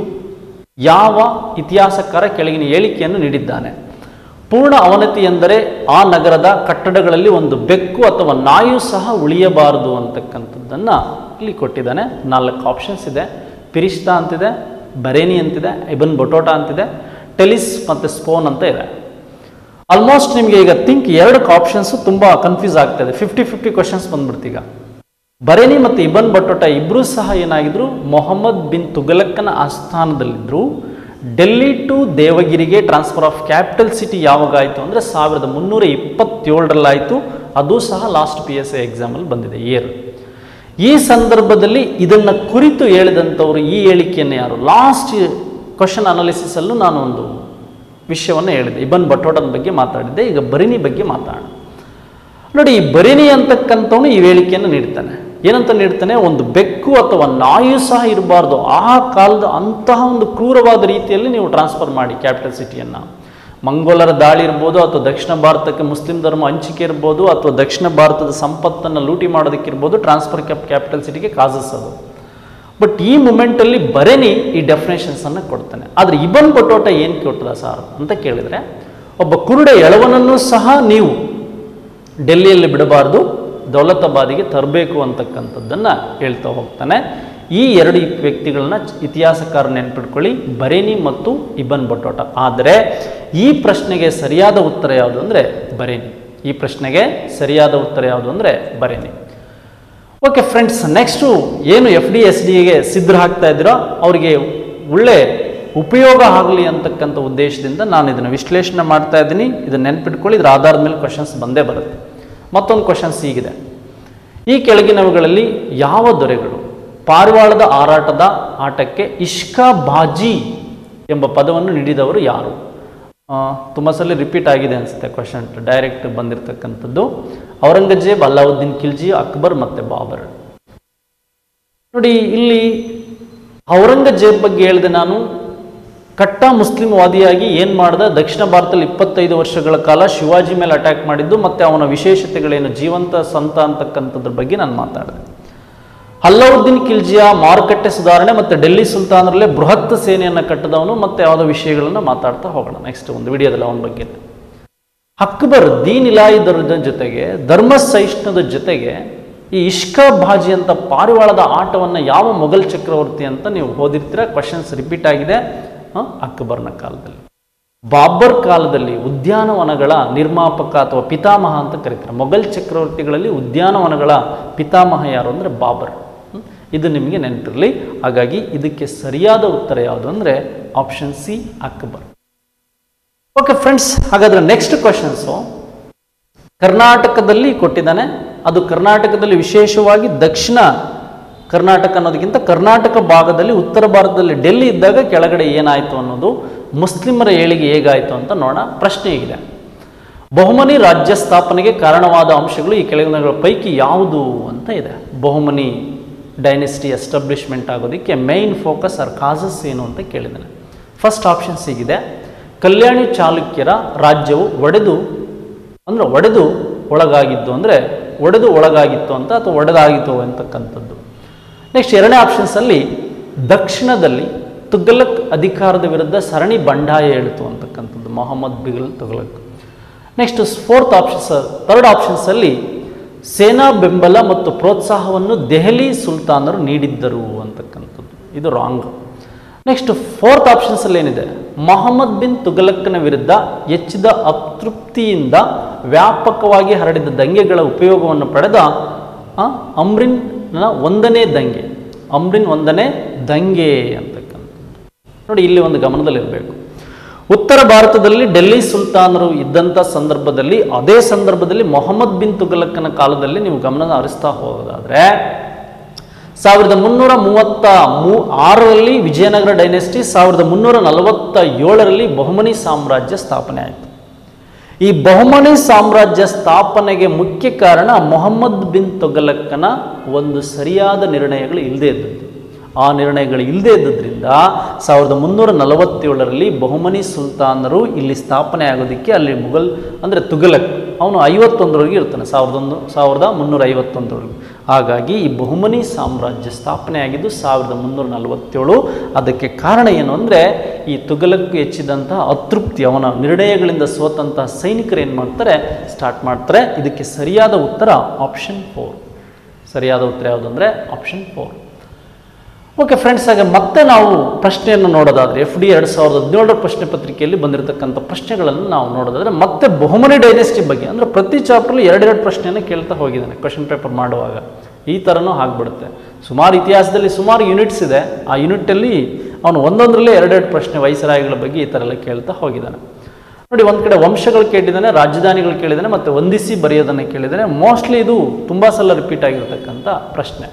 ಯಾವ ಇತಿಹಾಸಕಾರ ಕೆಳಗಿನ ಹೇಳಿಕೆಯನ್ನು ನೀಡಿದ್ದಾನೆ ಪೂರ್ಣ ಅವನತಿ ಎಂದರೆ ಆ ನಗರದ ಕಟ್ಟಡಗಳಲ್ಲಿ ಒಂದು ಬೆಕ್ಕು ಅಥವಾ ನಾಯು ಸಹ ಉಳಿಯಬಾರದು ಅಂತಕ್ಕಂಥದ್ದನ್ನು ಇಲ್ಲಿ ಕೊಟ್ಟಿದ್ದಾನೆ ನಾಲ್ಕು ಆಪ್ಷನ್ಸ್ ಇದೆ ಪಿರಿಸ್ತಾ ಅಂತಿದೆ ಬರೇನಿ ಅಂತಿದೆ ಇಬನ್ ಬೊಟೋಟಾ ಅಂತಿದೆ ಟೆಲಿಸ್ ಮತ್ತು ಸ್ಪೋನ್ ಅಂತ ಇದೆ ಆಲ್ಮೋಸ್ಟ್ ನಿಮಗೆ ಈಗ ಥಿಂಕ್ ಎರಡು ಆಪ್ಷನ್ಸು ತುಂಬ ಕನ್ಫ್ಯೂಸ್ ಆಗ್ತಾ ಇದೆ ಫಿಫ್ಟಿ ಫಿಫ್ಟಿ ಕ್ವಶನ್ಸ್ ಬಂದ್ಬಿಡ್ತು ಈಗ ಬರೇನಿ ಮತ್ತು ಇಬನ್ ಬಟೋಟ ಇಬ್ಬರೂ ಸಹ ಏನಾಗಿದ್ರು ಮೊಹಮ್ಮದ್ ಬಿನ್ ತುಗಲಕ್ಕನ ಆಸ್ಥಾನದಲ್ಲಿದ್ದರು ಡೆಲ್ಲಿ ಟು ದೇವಗಿರಿಗೆ ಟ್ರಾನ್ಸ್ಫರ್ ಆಫ್ ಕ್ಯಾಪಿಟಲ್ ಸಿಟಿ ಯಾವಾಗ ಆಯಿತು ಅಂದರೆ ಸಾವಿರದ ಮುನ್ನೂರ ಇಪ್ಪತ್ತೇಳರಲ್ಲಾಯಿತು ಅದು ಸಹ ಲಾಸ್ಟ್ ಪಿ ಎಸ್ ಐ ಎಕ್ಸಾಮಲ್ಲಿ ಬಂದಿದೆ ಇಯರ್ ಈ ಸಂದರ್ಭದಲ್ಲಿ ಇದನ್ನು ಕುರಿತು ಹೇಳಿದಂಥವ್ರು ಈ ಹೇಳಿಕೆಯನ್ನು ಯಾರು ಲಾಸ್ಟ್ ಕ್ವಶನ್ ಅನಾಲಿಸಿಸಲ್ಲೂ ನಾನು ಒಂದು ವಿಷಯವನ್ನು ಹೇಳಿದೆ ಇಬನ್ ಬಟೋಟದ ಬಗ್ಗೆ ಮಾತಾಡಿದ್ದೆ ಈಗ ಬರಿನಿ ಬಗ್ಗೆ ಮಾತಾಡೋಣ ನೋಡಿ ಈ ಬರಿನಿ ಅಂತಕ್ಕಂಥವನು ಈ ಹೇಳಿಕೆಯನ್ನು ನೀಡ್ತಾನೆ ಏನಂತ ನೀಡ್ತಾನೆ ಒಂದು ಬೆಕ್ಕು ಅಥವಾ ನಾಯು ಸಹ ಇರಬಾರ್ದು ಆ ಕಾಲದ ಅಂತಹ ಒಂದು ಕ್ರೂರವಾದ ರೀತಿಯಲ್ಲಿ ನೀವು ಟ್ರಾನ್ಸ್ಫರ್ ಮಾಡಿ ಕ್ಯಾಪಿಟಲ್ ಸಿಟಿಯನ್ನು ಮಂಗೋಲರ ದಾಳಿ ಇರ್ಬೋದು ಅಥವಾ ದಕ್ಷಿಣ ಭಾರತಕ್ಕೆ ಮುಸ್ಲಿಂ ಧರ್ಮ ಹಂಚಿಕೆ ಇರ್ಬೋದು ಅಥವಾ ದಕ್ಷಿಣ ಭಾರತದ ಸಂಪತ್ತನ್ನು ಲೂಟಿ ಮಾಡೋದಕ್ಕಿರ್ಬೋದು ಟ್ರಾನ್ಸ್ಫರ್ ಕ್ಯಾಪ್ ಕ್ಯಾಪಿಟಲ್ ಸಿಟಿಗೆ ಕಾಸಸ್ ಅದು ಬಟ್ ಈ ಮೂಮೆಂಟಲ್ಲಿ ಬರೇನಿ ಈ ಡೆಫಿನೇಷನ್ಸನ್ನು ಕೊಡ್ತಾನೆ ಆದರೆ ಇಬನ್ ಬಟೋಟ ಏನು ಕೊಟ್ಟದ ಸರ್ ಅಂತ ಕೇಳಿದರೆ ಒಬ್ಬ ಕುರುಡ ಎಳವನನ್ನು ಸಹ ನೀವು ಡೆಲ್ಲಿಯಲ್ಲಿ ಬಿಡಬಾರ್ದು ದೌಲತಾಬಾದಿಗೆ ತರಬೇಕು ಅಂತಕ್ಕಂಥದ್ದನ್ನು ಹೇಳ್ತಾ ಹೋಗ್ತಾನೆ ಈ ಎರಡು ವ್ಯಕ್ತಿಗಳನ್ನ ಇತಿಹಾಸಕಾರ ನೆನ್ಪಿಟ್ಕೊಳ್ಳಿ ಬರೇನಿ ಮತ್ತು ಇಬನ್ ಬಟೋಟ ಆದರೆ ಈ ಪ್ರಶ್ನೆಗೆ ಸರಿಯಾದ ಉತ್ತರ ಯಾವುದು ಅಂದರೆ ಬರೇನಿ ಈ ಪ್ರಶ್ನೆಗೆ ಸರಿಯಾದ ಉತ್ತರ ಯಾವುದು ಅಂದರೆ ಬರೇನಿ ಓಕೆ ಫ್ರೆಂಡ್ಸ್ ನೆಕ್ಸ್ಟು ಏನು ಎಫ್ ಡಿ ಎಸ್ ಡಿಗೆ ಸಿದ್ಧ ಆಗ್ತಾ ಇದ್ದೀರೋ ಅವರಿಗೆ ಒಳ್ಳೆ ಉಪಯೋಗ ಆಗಲಿ ಅಂತಕ್ಕಂಥ ಉದ್ದೇಶದಿಂದ ನಾನು ಇದನ್ನು ವಿಶ್ಲೇಷಣೆ ಮಾಡ್ತಾ ಇದ್ದೀನಿ ಇದನ್ನು ನೆನ್ಪಿಟ್ಕೊಳ್ಳಿ ಇದ್ರ ಆಧಾರದ ಮೇಲೆ ಕ್ವಶನ್ಸ್ ಬಂದೇ ಬರುತ್ತೆ ಮತ್ತೊಂದು ಕ್ವಶನ್ಸ್ ಹೀಗಿದೆ ಈ ಕೆಳಗಿನವುಗಳಲ್ಲಿ ಯಾವ ದೊರೆಗಳು ಪಾರಿವಾಳದ ಹಾರಾಟದ ಆಟಕ್ಕೆ ಇಷ್ಕಾ ಬಾಜಿ ಎಂಬ ಪದವನ್ನು ನೀಡಿದವರು ಯಾರು ತುಂಬ ಸಲ ರಿಪೀಟ್ ಆಗಿದೆ ಅನಿಸುತ್ತೆ ಕ್ವಶನ್ ಡೈರೆಕ್ಟ್ ಬಂದಿರತಕ್ಕಂಥದ್ದು ಔರಂಗಜೇಬ್ ಅಲ್ಲಾವುದ್ದೀನ್ ಖಿಲ್ಜಿ ಅಕ್ಬರ್ ಮತ್ತು ಬಾಬರ್ ನೋಡಿ ಇಲ್ಲಿ ಔರಂಗಜೇಬ್ ಬಗ್ಗೆ ಹೇಳಿದೆ ನಾನು ಕಟ್ಟ ಮುಸ್ಲಿಂ ವಾದಿಯಾಗಿ ಏನು ಮಾಡ್ದ ದಕ್ಷಿಣ ಭಾರತದಲ್ಲಿ ಇಪ್ಪತ್ತೈದು ವರ್ಷಗಳ ಕಾಲ ಶಿವಾಜಿ ಮೇಲೆ ಅಟ್ಯಾಕ್ ಮಾಡಿದ್ದು ಮತ್ತು ಅವನ ವಿಶೇಷತೆಗಳೇನು ಜೀವಂತ ಸಂತ ಅಂತಕ್ಕಂಥದ್ರ ಬಗ್ಗೆ ನಾನು ಮಾತಾಡಿದೆ ಅಲ್ಲಾವುದ್ದೀನ್ ಖಿಲ್ಜಿಯ ಮಾರುಕಟ್ಟೆ ಸುಧಾರಣೆ ಮತ್ತು ಡೆಲ್ಲಿ ಸುಲ್ತಾನರಲ್ಲೇ ಬೃಹತ್ ಸೇನೆಯನ್ನು ಕಟ್ಟಿದವನು ಮತ್ತು ಯಾವುದೋ ವಿಷಯಗಳನ್ನು ಮಾತಾಡ್ತಾ ಹೋಗೋಣ ನೆಕ್ಸ್ಟ್ ಒಂದು ವಿಡಿಯೋದಲ್ಲಿ ಅವನ ಬಗ್ಗೆ ಅಕ್ಬರ್ ದೀನ್ ಇಲಾಯಿದರ ಜೊತೆಗೆ ಧರ್ಮ ಸಹಿಷ್ಣುದ ಜೊತೆಗೆ ಈ ಇಷ್ಕಾ ಬಾಜಿ ಅಂತ ಪಾರಿವಾಳದ ಆಟವನ್ನು ಯಾವ ಮೊಘಲ್ ಚಕ್ರವರ್ತಿ ಅಂತ ನೀವು ಓದಿರ್ತೀರ ಕ್ವಶನ್ಸ್ ರಿಪೀಟ್ ಆಗಿದೆ ಆ, ಅಕ್ಬರ್ನ ಕಾಲದಲ್ಲಿ ಬಾಬರ್ ಕಾಲದಲ್ಲಿ ಉದ್ಯಾನವನಗಳ ನಿರ್ಮಾಪಕ ಅಥವಾ ಪಿತಾಮಹ ಅಂತ ಕರೀತಾರೆ ಮೊಘಲ್ ಚಕ್ರವರ್ತಿಗಳಲ್ಲಿ ಉದ್ಯಾನವನಗಳ ಪಿತಾಮಹ ಯಾರು ಅಂದರೆ ಬಾಬರ್ ಹ್ಮ್? ಇದು ನಿಮಗೆ ನೆನಪಿರಲಿ ಹಾಗಾಗಿ ಇದಕ್ಕೆ ಸರಿಯಾದ ಉತ್ತರ ಯಾವುದು ಅಂದರೆ option C Akbar okay friends ಹಾಗಾದ್ರೆ ನೆಕ್ಸ್ಟ್ ಕ್ವಶನ್ಸು ಕರ್ನಾಟಕದಲ್ಲಿ ಕೊಟ್ಟಿದ್ದಾನೆ ಅದು ಕರ್ನಾಟಕದಲ್ಲಿ ವಿಶೇಷವಾಗಿ ದಕ್ಷಿಣ ಕರ್ನಾಟಕ ಅನ್ನೋದಕ್ಕಿಂತ ಕರ್ನಾಟಕ ಭಾಗದಲ್ಲಿ ಉತ್ತರ ಭಾರತದಲ್ಲಿ ಡೆಲ್ಲಿ ಇದ್ದಾಗ ಕೆಳಗಡೆ ಏನಾಯಿತು ಅನ್ನೋದು ಮುಸ್ಲಿಮರ ಏಳಿಗೆ ಹೇಗಾಯಿತು ಅಂತ ನೋಡೋಣ ಪ್ರಶ್ನೆ ಹೀಗಿದೆ ಬಹುಮನಿ ರಾಜ್ಯ ಸ್ಥಾಪನೆಗೆ ಕಾರಣವಾದ ಅಂಶಗಳು ಈ ಕೆಳಗಿನಗಳ ಪೈಕಿ ಯಾವುದು ಅಂತ ಇದೆ ಬಹುಮನಿ ಡೈನೆಸ್ಟಿ ಎಸ್ಟಾಬ್ಲಿಷ್ಮೆಂಟ್ ಆಗೋದಕ್ಕೆ ಮೈನ್ ಫೋಕಸ್ ಆರ್ ಕಾಸಸ್ ಏನು ಅಂತ ಕೇಳಿದ್ದಾನೆ ಫಸ್ಟ್ ಆಪ್ಷನ್ ಸಿಗಿದೆ ಕಲ್ಯಾಣಿ ಚಾಲುಕ್ಯರ ರಾಜ್ಯವು ಒಡೆದು ಅಂದರೆ ಒಡೆದು ಒಳಗಾಗಿದ್ದು ಅಂದರೆ ಒಡೆದು ಒಳಗಾಗಿತ್ತು ಅಂತ ಅಥವಾ ಒಡೆದಾಗಿತ್ತು ಅಂತಕ್ಕಂಥದ್ದು ನೆಕ್ಸ್ಟ್ ಎರಡನೇ ಆಪ್ಷನ್ಸಲ್ಲಿ ದಕ್ಷಿಣದಲ್ಲಿ ತುಘಲಕ್ ಅಧಿಕಾರದ ವಿರುದ್ಧ ಸರಣಿ ಬಂಡಾಯ ಹೇಳಿತು ಅಂತಕ್ಕಂಥದ್ದು ಮೊಹಮ್ಮದ್ ಬಿಗಲ್ Tughlaq next fourth options third ಆಪ್ಷನ್ಸಲ್ಲಿ ಸೇನಾ ಬೆಂಬಲ ಮತ್ತು ಪ್ರೋತ್ಸಾಹವನ್ನು ದೆಹಲಿ ಸುಲ್ತಾನರು ನೀಡಿದ್ದರು ಅಂತಕ್ಕಂಥದ್ದು ಇದು ರಾಂಗ್ ನೆಕ್ಸ್ಟ್ ಫೋರ್ತ್ ಆಪ್ಷನ್ಸಲ್ಲಿ ಏನಿದೆ ಮೊಹಮ್ಮದ್ ಬಿನ್ ತುಘಲಕ್ನ ವಿರುದ್ಧ ಹೆಚ್ಚಿದ ಅತೃಪ್ತಿಯಿಂದ ವ್ಯಾಪಕವಾಗಿ ಹರಡಿದ ದಂಗೆಗಳ ಉಪಯೋಗವನ್ನು ಪಡೆದ ಆ, ಅಮ್ರಿನ್ನ ಒಂದನೇ ದಂಗೆ ಅಮ್ರಿನ್ ಒಂದನೇ ದಂಗೆ ಅಂತಕ್ಕಂಥದ್ದು ನೋಡಿ ಇಲ್ಲಿ ಒಂದು ಗಮನದಲ್ಲಿರಬೇಕು ಉತ್ತರ ಭಾರತದಲ್ಲಿ ಡೆಲ್ಲಿ ಸುಲ್ತಾನರು ಇದ್ದಂಥ ಸಂದರ್ಭದಲ್ಲಿ ಅದೇ ಸಂದರ್ಭದಲ್ಲಿ ಮೊಹಮ್ಮದ್ ಬಿನ್ ತುಘಲಕ್ಕನ ಕಾಲದಲ್ಲಿ ನೀವು ಗಮನ ಹರಿಸ್ತಾ ಹೋಗೋದಾದ್ರೆ ಸಾವಿರದ ಮುನ್ನೂರ ಮೂವತ್ತ ಮೂ ಆರರಲ್ಲಿ ವಿಜಯನಗರ ಡೈನೆಸ್ಟಿ ಸಾವಿರದ ಮುನ್ನೂರ ನಲವತ್ತ ಏಳರಲ್ಲಿ ಬಹುಮನಿ ಸಾಮ್ರಾಜ್ಯ ಸ್ಥಾಪನೆ ಆಯಿತು ಈ ಬಹುಮನಿ ಸಾಮ್ರಾಜ್ಯ ಸ್ಥಾಪನೆಗೆ ಮುಖ್ಯ ಕಾರಣ ಮೊಹಮ್ಮದ್ ಬಿನ್ ತೊಗಲಕ್ಕನ ಒಂದು ಸರಿಯಾದ ನಿರ್ಣಯಗಳು ಇಲ್ಲದೇ ಇದ್ದದ್ದು ಆ ನಿರ್ಣಯಗಳು ಇಲ್ಲದೇ ಇದ್ದದ್ರಿಂದ ಸಾವಿರದ ಮುನ್ನೂರ ನಲವತ್ತೇಳರಲ್ಲಿ ಬಹುಮನಿ ಸುಲ್ತಾನರು ಇಲ್ಲಿ ಸ್ಥಾಪನೆ ಆಗೋದಕ್ಕೆ ಅಲ್ಲಿ ಮುಘಲ್ ಅಂದರೆ ತುಘಲಕ್ ಅವನು ಐವತ್ತೊಂದರವರೆಗೆ ಇರ್ತಾನೆ ಸಾವಿರದ ಒಂದು ಸಾವಿರದ ಮುನ್ನೂರ ಐವತ್ತೊಂದರವರೆಗೆ ಹಾಗಾಗಿ ಈ ಬಹುಮನಿ ಸಾಮ್ರಾಜ್ಯ ಸ್ಥಾಪನೆ ಆಗಿದ್ದು ಸಾವಿರದ ಮುನ್ನೂರ ನಲವತ್ತೇಳು ಅದಕ್ಕೆ ಕಾರಣ ಏನು ಅಂದರೆ ಈ ತುಘಲಕ್ ಹೆಚ್ಚಿದಂತಹ ಅತೃಪ್ತಿ ಅವನ ನಿರ್ಣಯಗಳಿಂದ ಸೋತಂತಹ ಸೈನಿಕರು ಏನು ಮಾಡ್ತಾರೆ ಸ್ಟಾರ್ಟ್ ಮಾಡ್ತಾರೆ ಇದಕ್ಕೆ ಸರಿಯಾದ ಉತ್ತರ ಆಪ್ಷನ್ ಫೋರ್ ಸರಿಯಾದ ಉತ್ತರ ಯಾವುದು ಅಂದರೆ ಆಪ್ಷನ್ ಫೋರ್ ಓಕೆ ಫ್ರೆಂಡ್ಸ್ ಹಾಗೆ ಮತ್ತೆ ನಾವು ಪ್ರಶ್ನೆಯನ್ನು ನೋಡೋದಾದರೆ ಎಫ್ ಡಿ ಎರಡು ಸಾವಿರದ ಹದಿನೇಳರ ಪ್ರಶ್ನೆ ಪತ್ರಿಕೆಯಲ್ಲಿ ಬಂದಿರತಕ್ಕಂಥ ಪ್ರಶ್ನೆಗಳನ್ನು ನಾವು ನೋಡೋದಾದರೆ ಮತ್ತೆ ಬಹುಮನಿ ಡೈನೆಸ್ಟಿ ಬಗ್ಗೆ ಅಂದರೆ ಪ್ರತಿ ಚಾಪ್ಟರ್ಲಿ ಎರಡೆರಡು ಪ್ರಶ್ನೆಯನ್ನು ಕೇಳ್ತಾ ಹೋಗಿದ್ದಾನೆ ಕ್ವಶನ್ ಪೇಪರ್ ಮಾಡುವಾಗ ಈ ಥರನೂ ಆಗ್ಬಿಡುತ್ತೆ ಸುಮಾರು ಇತಿಹಾಸದಲ್ಲಿ ಸುಮಾರು ಯೂನಿಟ್ಸ್ ಇದೆ ಆ ಯೂನಿಟಲ್ಲಿ ಅವನು ಒಂದೊಂದರಲ್ಲೇ ಎರಡೆರಡು ಪ್ರಶ್ನೆ ವೈಸರಾಯಿಗಳ ಬಗ್ಗೆ ಈ ಥರ ಎಲ್ಲ ಕೇಳ್ತಾ ಹೋಗಿದ್ದಾನೆ ನೋಡಿ ಒಂದು ಕಡೆ ವಂಶಗಳು ಕೇಳಿದ್ದಾನೆ ರಾಜಧಾನಿಗಳು ಕೇಳಿದ್ದಾನೆ ಮತ್ತು ವಂದಿಸಿ ಬರೆಯೋದನ್ನು ಕೇಳಿದ್ದಾನೆ ಮೋಸ್ಟ್ಲಿ ಇದು ತುಂಬ ಸಲ ರಿಪೀಟ್ ಆಗಿರ್ತಕ್ಕಂಥ ಪ್ರಶ್ನೆ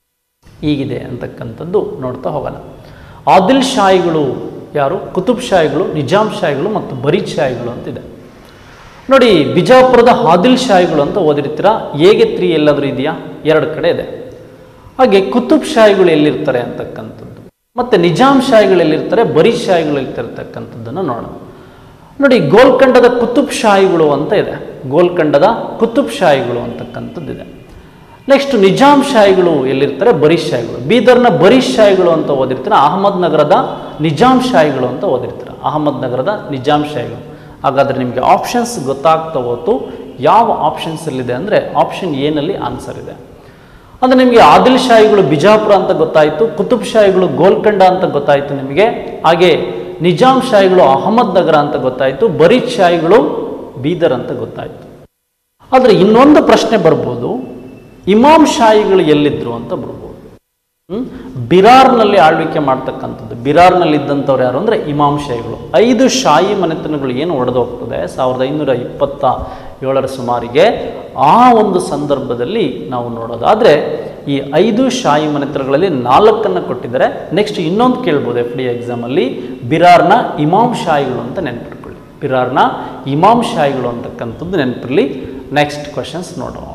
ಹೀಗಿದೆ ಅಂತಕ್ಕಂಥದ್ದು ನೋಡ್ತಾ ಹೋಗೋಣ ಆದಿಲ್ ಶಾಹಿಗಳು ಯಾರು ಕುತುಬ್ ಶಾಹಿಗಳು ನಿಜಾಮ್ ಶಾಹಿಗಳು ಮತ್ತು ಬರೀದ್ ಶಾಹಿಗಳು ಅಂತಿದೆ ನೋಡಿ ಬಿಜಾಪುರದ ಆದಿಲ್ ಶಾಹಿಗಳು ಅಂತ ಓದಿರ್ತೀರಾ ಹೇಗೆ ತ್ರೀ ಎಲ್ಲಾದರೂ ಇದೆಯಾ ಎರಡು ಕಡೆ ಇದೆ ಹಾಗೆ ಕುತುಬ್ ಶಾಹಿಗಳು ಎಲ್ಲಿರ್ತಾರೆ ಅಂತಕ್ಕಂಥದ್ದು ಮತ್ತು ನಿಜಾಮ್ ಶಾಹಿಗಳು ಎಲ್ಲಿರ್ತಾರೆ ಬರೀದ್ ಶಾಹಿಗಳು ಎಲ್ಲಿರ್ತಕ್ಕಂಥದ್ದನ್ನು ನೋಡೋಣ ನೋಡಿ ಗೋಲ್ಕಂಡದ ಕುತುಬ್ ಶಾಹಿಗಳು ಅಂತ ಇದೆ ಗೋಲ್ಕಂಡದ ಕುತುಬ್ ಶಾಹಿಗಳು ಅಂತಕ್ಕಂಥದ್ದು ಇದೆ ನೆಕ್ಸ್ಟ್ ನಿಜಾಮ್ ಶಾಹಿಗಳು ಎಲ್ಲಿರ್ತಾರೆ ಬರೀದ್ ಶಾಹಿಗಳು ಬೀದರ್ನ ಬರೀದ್ ಶಾಹಿಗಳು ಅಂತ ಓದಿರ್ತೀರ ಅಹಮದ್ ನಗರದ ನಿಜಾಮ್ ಶಾಹಿಗಳು ಅಂತ ಓದಿರ್ತೀರ ಅಹಮದ್ ನಗರದ ನಿಜಾಮ್ ಶಾಹಿಗಳು ಹಾಗಾದರೆ ನಿಮಗೆ ಆಪ್ಷನ್ಸ್ ಗೊತ್ತಾಗ್ತಾ ಹೋತು ಯಾವ ಆಪ್ಷನ್ಸಲ್ಲಿದೆ ಅಂದರೆ ಆಪ್ಷನ್ ಏನಲ್ಲಿ ಆನ್ಸರ್ ಇದೆ ಅಂದರೆ ನಿಮಗೆ ಆದಿಲ್ ಶಾಹಿಗಳು ಬಿಜಾಪುರ ಅಂತ ಗೊತ್ತಾಯಿತು ಕುತುಬ್ ಶಾಹಿಗಳು ಗೋಲ್ಕಂಡ ಅಂತ ಗೊತ್ತಾಯಿತು ನಿಮಗೆ ಹಾಗೆ ನಿಜಾಮ್ ಶಾಹಿಗಳು ಅಹಮದ್ ನಗರ ಅಂತ ಗೊತ್ತಾಯಿತು ಬರೀದ್ ಶಾಹಿಗಳು ಬೀದರ್ ಅಂತ ಗೊತ್ತಾಯಿತು ಆದರೆ ಇನ್ನೊಂದು ಪ್ರಶ್ನೆ ಬರ್ಬೋದು ಇಮಾಮ್ ಶಾಹಿಗಳು ಎಲ್ಲಿದ್ರು ಅಂತ ಬರ್ಬೋದು ಹ್ಮ್? ಬಿರಾರ್ನಲ್ಲಿ ಆಳ್ವಿಕೆ ಮಾಡ್ತಕ್ಕಂಥದ್ದು ಬಿರಾರ್ನಲ್ಲಿ ಇದ್ದಂಥವ್ರು ಯಾರು ಅಂದರೆ ಇಮಾಮ್ ಶಾಹಿಗಳು ಐದು ಶಾಹಿ ಮನೆತನಗಳು ಏನು ಒಡೆದೋಗ್ತದೆ ಸಾವಿರದ ಐನೂರ ಇಪ್ಪತ್ತ ಏಳರ ಸುಮಾರಿಗೆ ಆ ಒಂದು ಸಂದರ್ಭದಲ್ಲಿ ನಾವು ನೋಡೋದಾದರೆ ಈ ಐದು ಶಾಹಿ ಮನೆತನಗಳಲ್ಲಿ ನಾಲ್ಕನ್ನು ಕೊಟ್ಟಿದ್ದಾರೆ ನೆಕ್ಸ್ಟ್ ಇನ್ನೊಂದು ಕೇಳ್ಬೋದು ಎಫ್ ಡಿ ಎಕ್ಸಾಮಲ್ಲಿ ಬಿರಾರ್ನ ಇಮಾಮ್ ಶಾಹಿಗಳು ಅಂತ ನೆನ್ಪಿಟ್ಕೊಳ್ಳಿ ಪಿರಾರ್ನ ಇಮಾಮ್ ಶಾಹಿಗಳು ಅಂತಕ್ಕಂಥದ್ದು ನೆನಪಿರಲಿ ನೆಕ್ಸ್ಟ್ ಕ್ವಶನ್ಸ್ ನೋಡೋಣ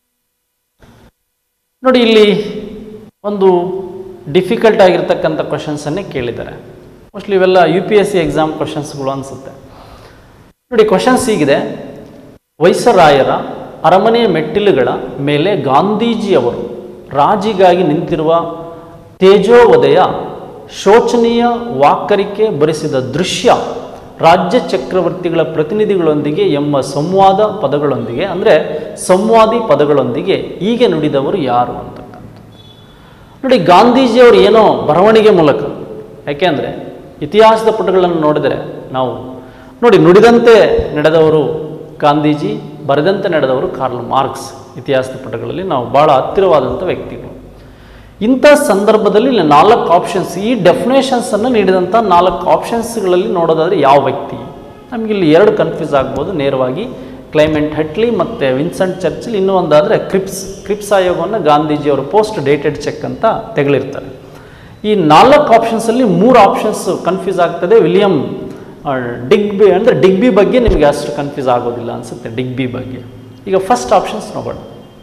ನೋಡಿ ಇಲ್ಲಿ ಒಂದು ಡಿಫಿಕಲ್ಟ್ ಆಗಿರ್ತಕ್ಕಂಥ ಕ್ವಶನ್ಸನ್ನೇ ಕೇಳಿದ್ದಾರೆ ಮೋಸ್ಟ್ಲಿ ಇವೆಲ್ಲ U P S C exam ಕ್ವಶನ್ಸ್ಗಳು ಅನಿಸುತ್ತೆ ನೋಡಿ ಕ್ವಶನ್ಸ್ ಹೀಗಿದೆ ವೈಸರಾಯರ ಅರಮನೆಯ ಮೆಟ್ಟಿಲುಗಳ ಮೇಲೆ ಗಾಂಧೀಜಿಯವರು ರಾಜಿಗಾಗಿ ನಿಂತಿರುವ ತೇಜೋವದಯ ಶೋಚನೀಯ ವಾಕರಿಕೆ ಬರೆಸಿದ ದೃಶ್ಯ ರಾಜ್ಯ ಚಕ್ರವರ್ತಿಗಳ ಪ್ರತಿನಿಧಿಗಳೊಂದಿಗೆ ಎಂಬ ಸಂವಾದ ಪದಗಳೊಂದಿಗೆ ಅಂದರೆ ಸಂವಾದಿ ಪದಗಳೊಂದಿಗೆ ಹೀಗೆ ನುಡಿದವರು ಯಾರು ಅಂತಕ್ಕಂಥ ನೋಡಿ ಗಾಂಧೀಜಿಯವರು ಏನೋ ಬರವಣಿಗೆ ಮೂಲಕ ಯಾಕೆಂದರೆ ಇತಿಹಾಸದ ಪುಟಗಳನ್ನು ನೋಡಿದರೆ ನಾವು ನೋಡಿ ನುಡಿದಂತೆ ನಡೆದವರು ಗಾಂಧೀಜಿ ಬರೆದಂತೆ ನಡೆದವರು ಕಾರ್ಲ್ ಮಾರ್ಕ್ಸ್ ಇತಿಹಾಸದ ಪುಟಗಳಲ್ಲಿ ನಾವು ಭಾಳ ಹತ್ತಿರವಾದಂಥ ವ್ಯಕ್ತಿಗಳು ಇಂಥ ಸಂದರ್ಭದಲ್ಲಿ ಇಲ್ಲಿ ನಾಲ್ಕು ಆಪ್ಷನ್ಸ್ ಈ ಡೆಫಿನೇಷನ್ಸನ್ನು ನೀಡಿದಂಥ ನಾಲ್ಕು ಆಪ್ಷನ್ಸ್ಗಳಲ್ಲಿ ನೋಡೋದಾದರೆ ಯಾವ ವ್ಯಕ್ತಿ ನಮಗೆ ಇಲ್ಲಿ ಎರಡು ಕನ್ಫ್ಯೂಸ್ ಆಗ್ಬೋದು ನೇರವಾಗಿ ಕ್ಲೈಮೆಂಟ್ ಹಟ್ಲಿ ಮತ್ತು ವಿನ್ಸೆಂಟ್ ಚರ್ಚಿಲ್ ಇನ್ನೂ ಒಂದಾದರೆ ಕ್ರಿಪ್ಸ್ ಕ್ರಿಪ್ಸ್ ಆಯೋಗವನ್ನು ಗಾಂಧೀಜಿಯವರು ಪೋಸ್ಟ್ ಡೇಟೆಡ್ ಚೆಕ್ ಅಂತ ತೆಗಳಿರ್ತಾರೆ ಈ ನಾಲ್ಕು ಆಪ್ಷನ್ಸಲ್ಲಿ ಮೂರು ಆಪ್ಷನ್ಸ್ ಕನ್ಫ್ಯೂಸ್ ಆಗ್ತದೆ ವಿಲಿಯಂ ಡಿಗ್ಬಿ ಅಂದರೆ ಡಿಗ್ಬಿ ಬಗ್ಗೆ ನಿಮಗೆ ಅಷ್ಟು ಕನ್ಫ್ಯೂಸ್ ಆಗೋದಿಲ್ಲ ಅನಿಸುತ್ತೆ ಡಿಗ್ಬಿ ಬಗ್ಗೆ ಈಗ ಫಸ್ಟ್ ಆಪ್ಷನ್ಸ್ ನೋಡೋಣ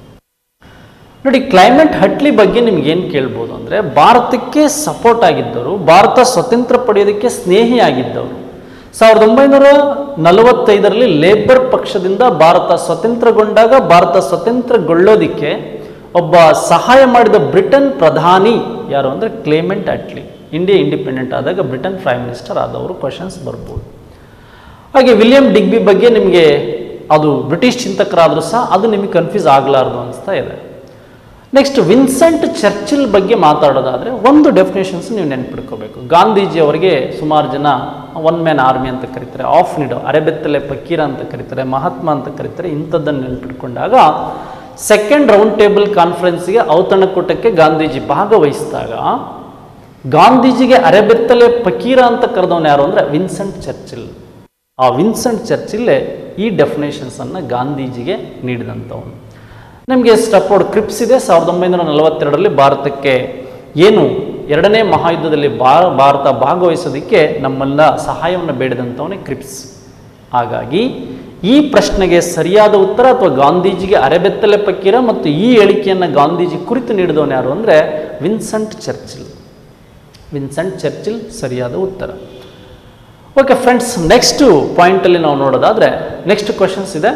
ನೋಡಿ ಕ್ಲೈಮೇಟ್ ಹಟ್ಲಿ ಬಗ್ಗೆ ನಿಮ್ಗೆ ಏನು ಕೇಳ್ಬೋದು ಅಂದರೆ ಭಾರತಕ್ಕೆ ಸಪೋರ್ಟ್ ಆಗಿದ್ದವರು ಭಾರತ ಸ್ವತಂತ್ರ ಪಡೆಯೋದಕ್ಕೆ ಸ್ನೇಹಿಯಾಗಿದ್ದವರು ಸಾವಿರದ ಒಂಬೈನೂರ ನಲವತ್ತೈದರಲ್ಲಿ ಲೇಬರ್ ಪಕ್ಷದಿಂದ ಭಾರತ ಸ್ವತಂತ್ರಗೊಂಡಾಗ ಭಾರತ ಸ್ವತಂತ್ರಗೊಳ್ಳೋದಿಕ್ಕೆ ಒಬ್ಬ ಸಹಾಯ ಮಾಡಿದ ಬ್ರಿಟನ್ ಪ್ರಧಾನಿ ಯಾರು ಅಂದರೆ ಕ್ಲೇಮೆಂಟ್ ಅಟ್ಲಿ ಇಂಡಿಯಾ ಇಂಡಿಪೆಂಡೆಂಟ್ ಆದಾಗ ಬ್ರಿಟನ್ ಪ್ರೈಮ್ ಮಿನಿಸ್ಟರ್ ಆದವರು ಕ್ವಶನ್ಸ್ ಬರ್ಬೋದು ಹಾಗೆ ವಿಲಿಯಂ ಡಿಗ್ಬಿ ಬಗ್ಗೆ ನಿಮಗೆ ಅದು ಬ್ರಿಟಿಷ್ ಚಿಂತಕರಾದರೂ ಸಹ ಅದು ನಿಮಗೆ ಕನ್ಫ್ಯೂಸ್ ಆಗಲಾರ್ದು ಅನಿಸ್ತಾ ಇದೆ ನೆಕ್ಸ್ಟ್ ವಿನ್ಸೆಂಟ್ ಚರ್ಚಿಲ್ ಬಗ್ಗೆ ಮಾತಾಡೋದಾದರೆ ಒಂದು ಡೆಫಿನೇಷನ್ಸ್ ನೀವು ನೆನ್ಪಿಡ್ಕೋಬೇಕು ಗಾಂಧೀಜಿ ಅವರಿಗೆ ಸುಮಾರು ಜನ ಒನ್ ಮ್ಯಾನ್ ಆರ್ಮಿ ಅಂತ ಕರೀತಾರೆ ಆಫ್ ನಿಡೋ ಅರೆಬೆತ್ತಲೆ ಫಕೀರ ಅಂತ ಕರೀತಾರೆ ಮಹಾತ್ಮ ಅಂತ ಕರೀತಾರೆ ಇಂಥದ್ದನ್ನು ನೆನ್ಪಿಟ್ಕೊಂಡಾಗ ಸೆಕೆಂಡ್ ರೌಂಡ್ ಟೇಬಲ್ ಕಾನ್ಫರೆನ್ಸ್ಗೆ ಔತಣಕೂಟಕ್ಕೆ ಗಾಂಧೀಜಿ ಭಾಗವಹಿಸಿದಾಗ ಗಾಂಧೀಜಿಗೆ ಅರೆಬೆತ್ತಲೆ ಫಕೀರ ಅಂತ ಕರೆದವನು ಯಾರು ಅಂದರೆ ವಿನ್ಸೆಂಟ್ ಚರ್ಚಿಲ್ ಆ ವಿನ್ಸೆಂಟ್ ಚರ್ಚಿಲ್ಲೇ ಈ ಡೆಫಿನೇಷನ್ಸನ್ನು ಗಾಂಧೀಜಿಗೆ ನೀಡಿದಂಥವನು ನಮಗೆ ಸ್ಟಪೋರ್ಡ್ ಕ್ರಿಪ್ಸ್ ಇದೆ ಸಾವಿರದ ಒಂಬೈನೂರ ನಲವತ್ತೆರಡರಲ್ಲಿ ಭಾರತಕ್ಕೆ ಏನು ಎರಡನೇ ಮಹಾಯುದ್ಧದಲ್ಲಿ ಭಾರ ಭಾರತ ಭಾಗವಹಿಸೋದಕ್ಕೆ ನಮ್ಮೆಲ್ಲ ಸಹಾಯವನ್ನು ಬೇಡಿದಂಥವನೇ ಕ್ರಿಪ್ಸ್ ಹಾಗಾಗಿ ಈ ಪ್ರಶ್ನೆಗೆ ಸರಿಯಾದ ಉತ್ತರ ಅಥವಾ ಗಾಂಧೀಜಿಗೆ ಅರೆಬೆತ್ತಲೆ ಪಕ್ಕೀರ ಮತ್ತು ಈ ಹೇಳಿಕೆಯನ್ನು ಗಾಂಧೀಜಿ ಕುರಿತು ನೀಡಿದವನು ಯಾರು ಅಂದರೆ ವಿನ್ಸೆಂಟ್ ಚರ್ಚಿಲ್ ವಿನ್ಸೆಂಟ್ ಚರ್ಚಿಲ್ ಸರಿಯಾದ ಉತ್ತರ ಓಕೆ ಫ್ರೆಂಡ್ಸ್ ನೆಕ್ಸ್ಟು ಪಾಯಿಂಟಲ್ಲಿ ನಾವು ನೋಡೋದಾದರೆ ನೆಕ್ಸ್ಟ್ ಕ್ವಶನ್ಸ್ ಇದೆ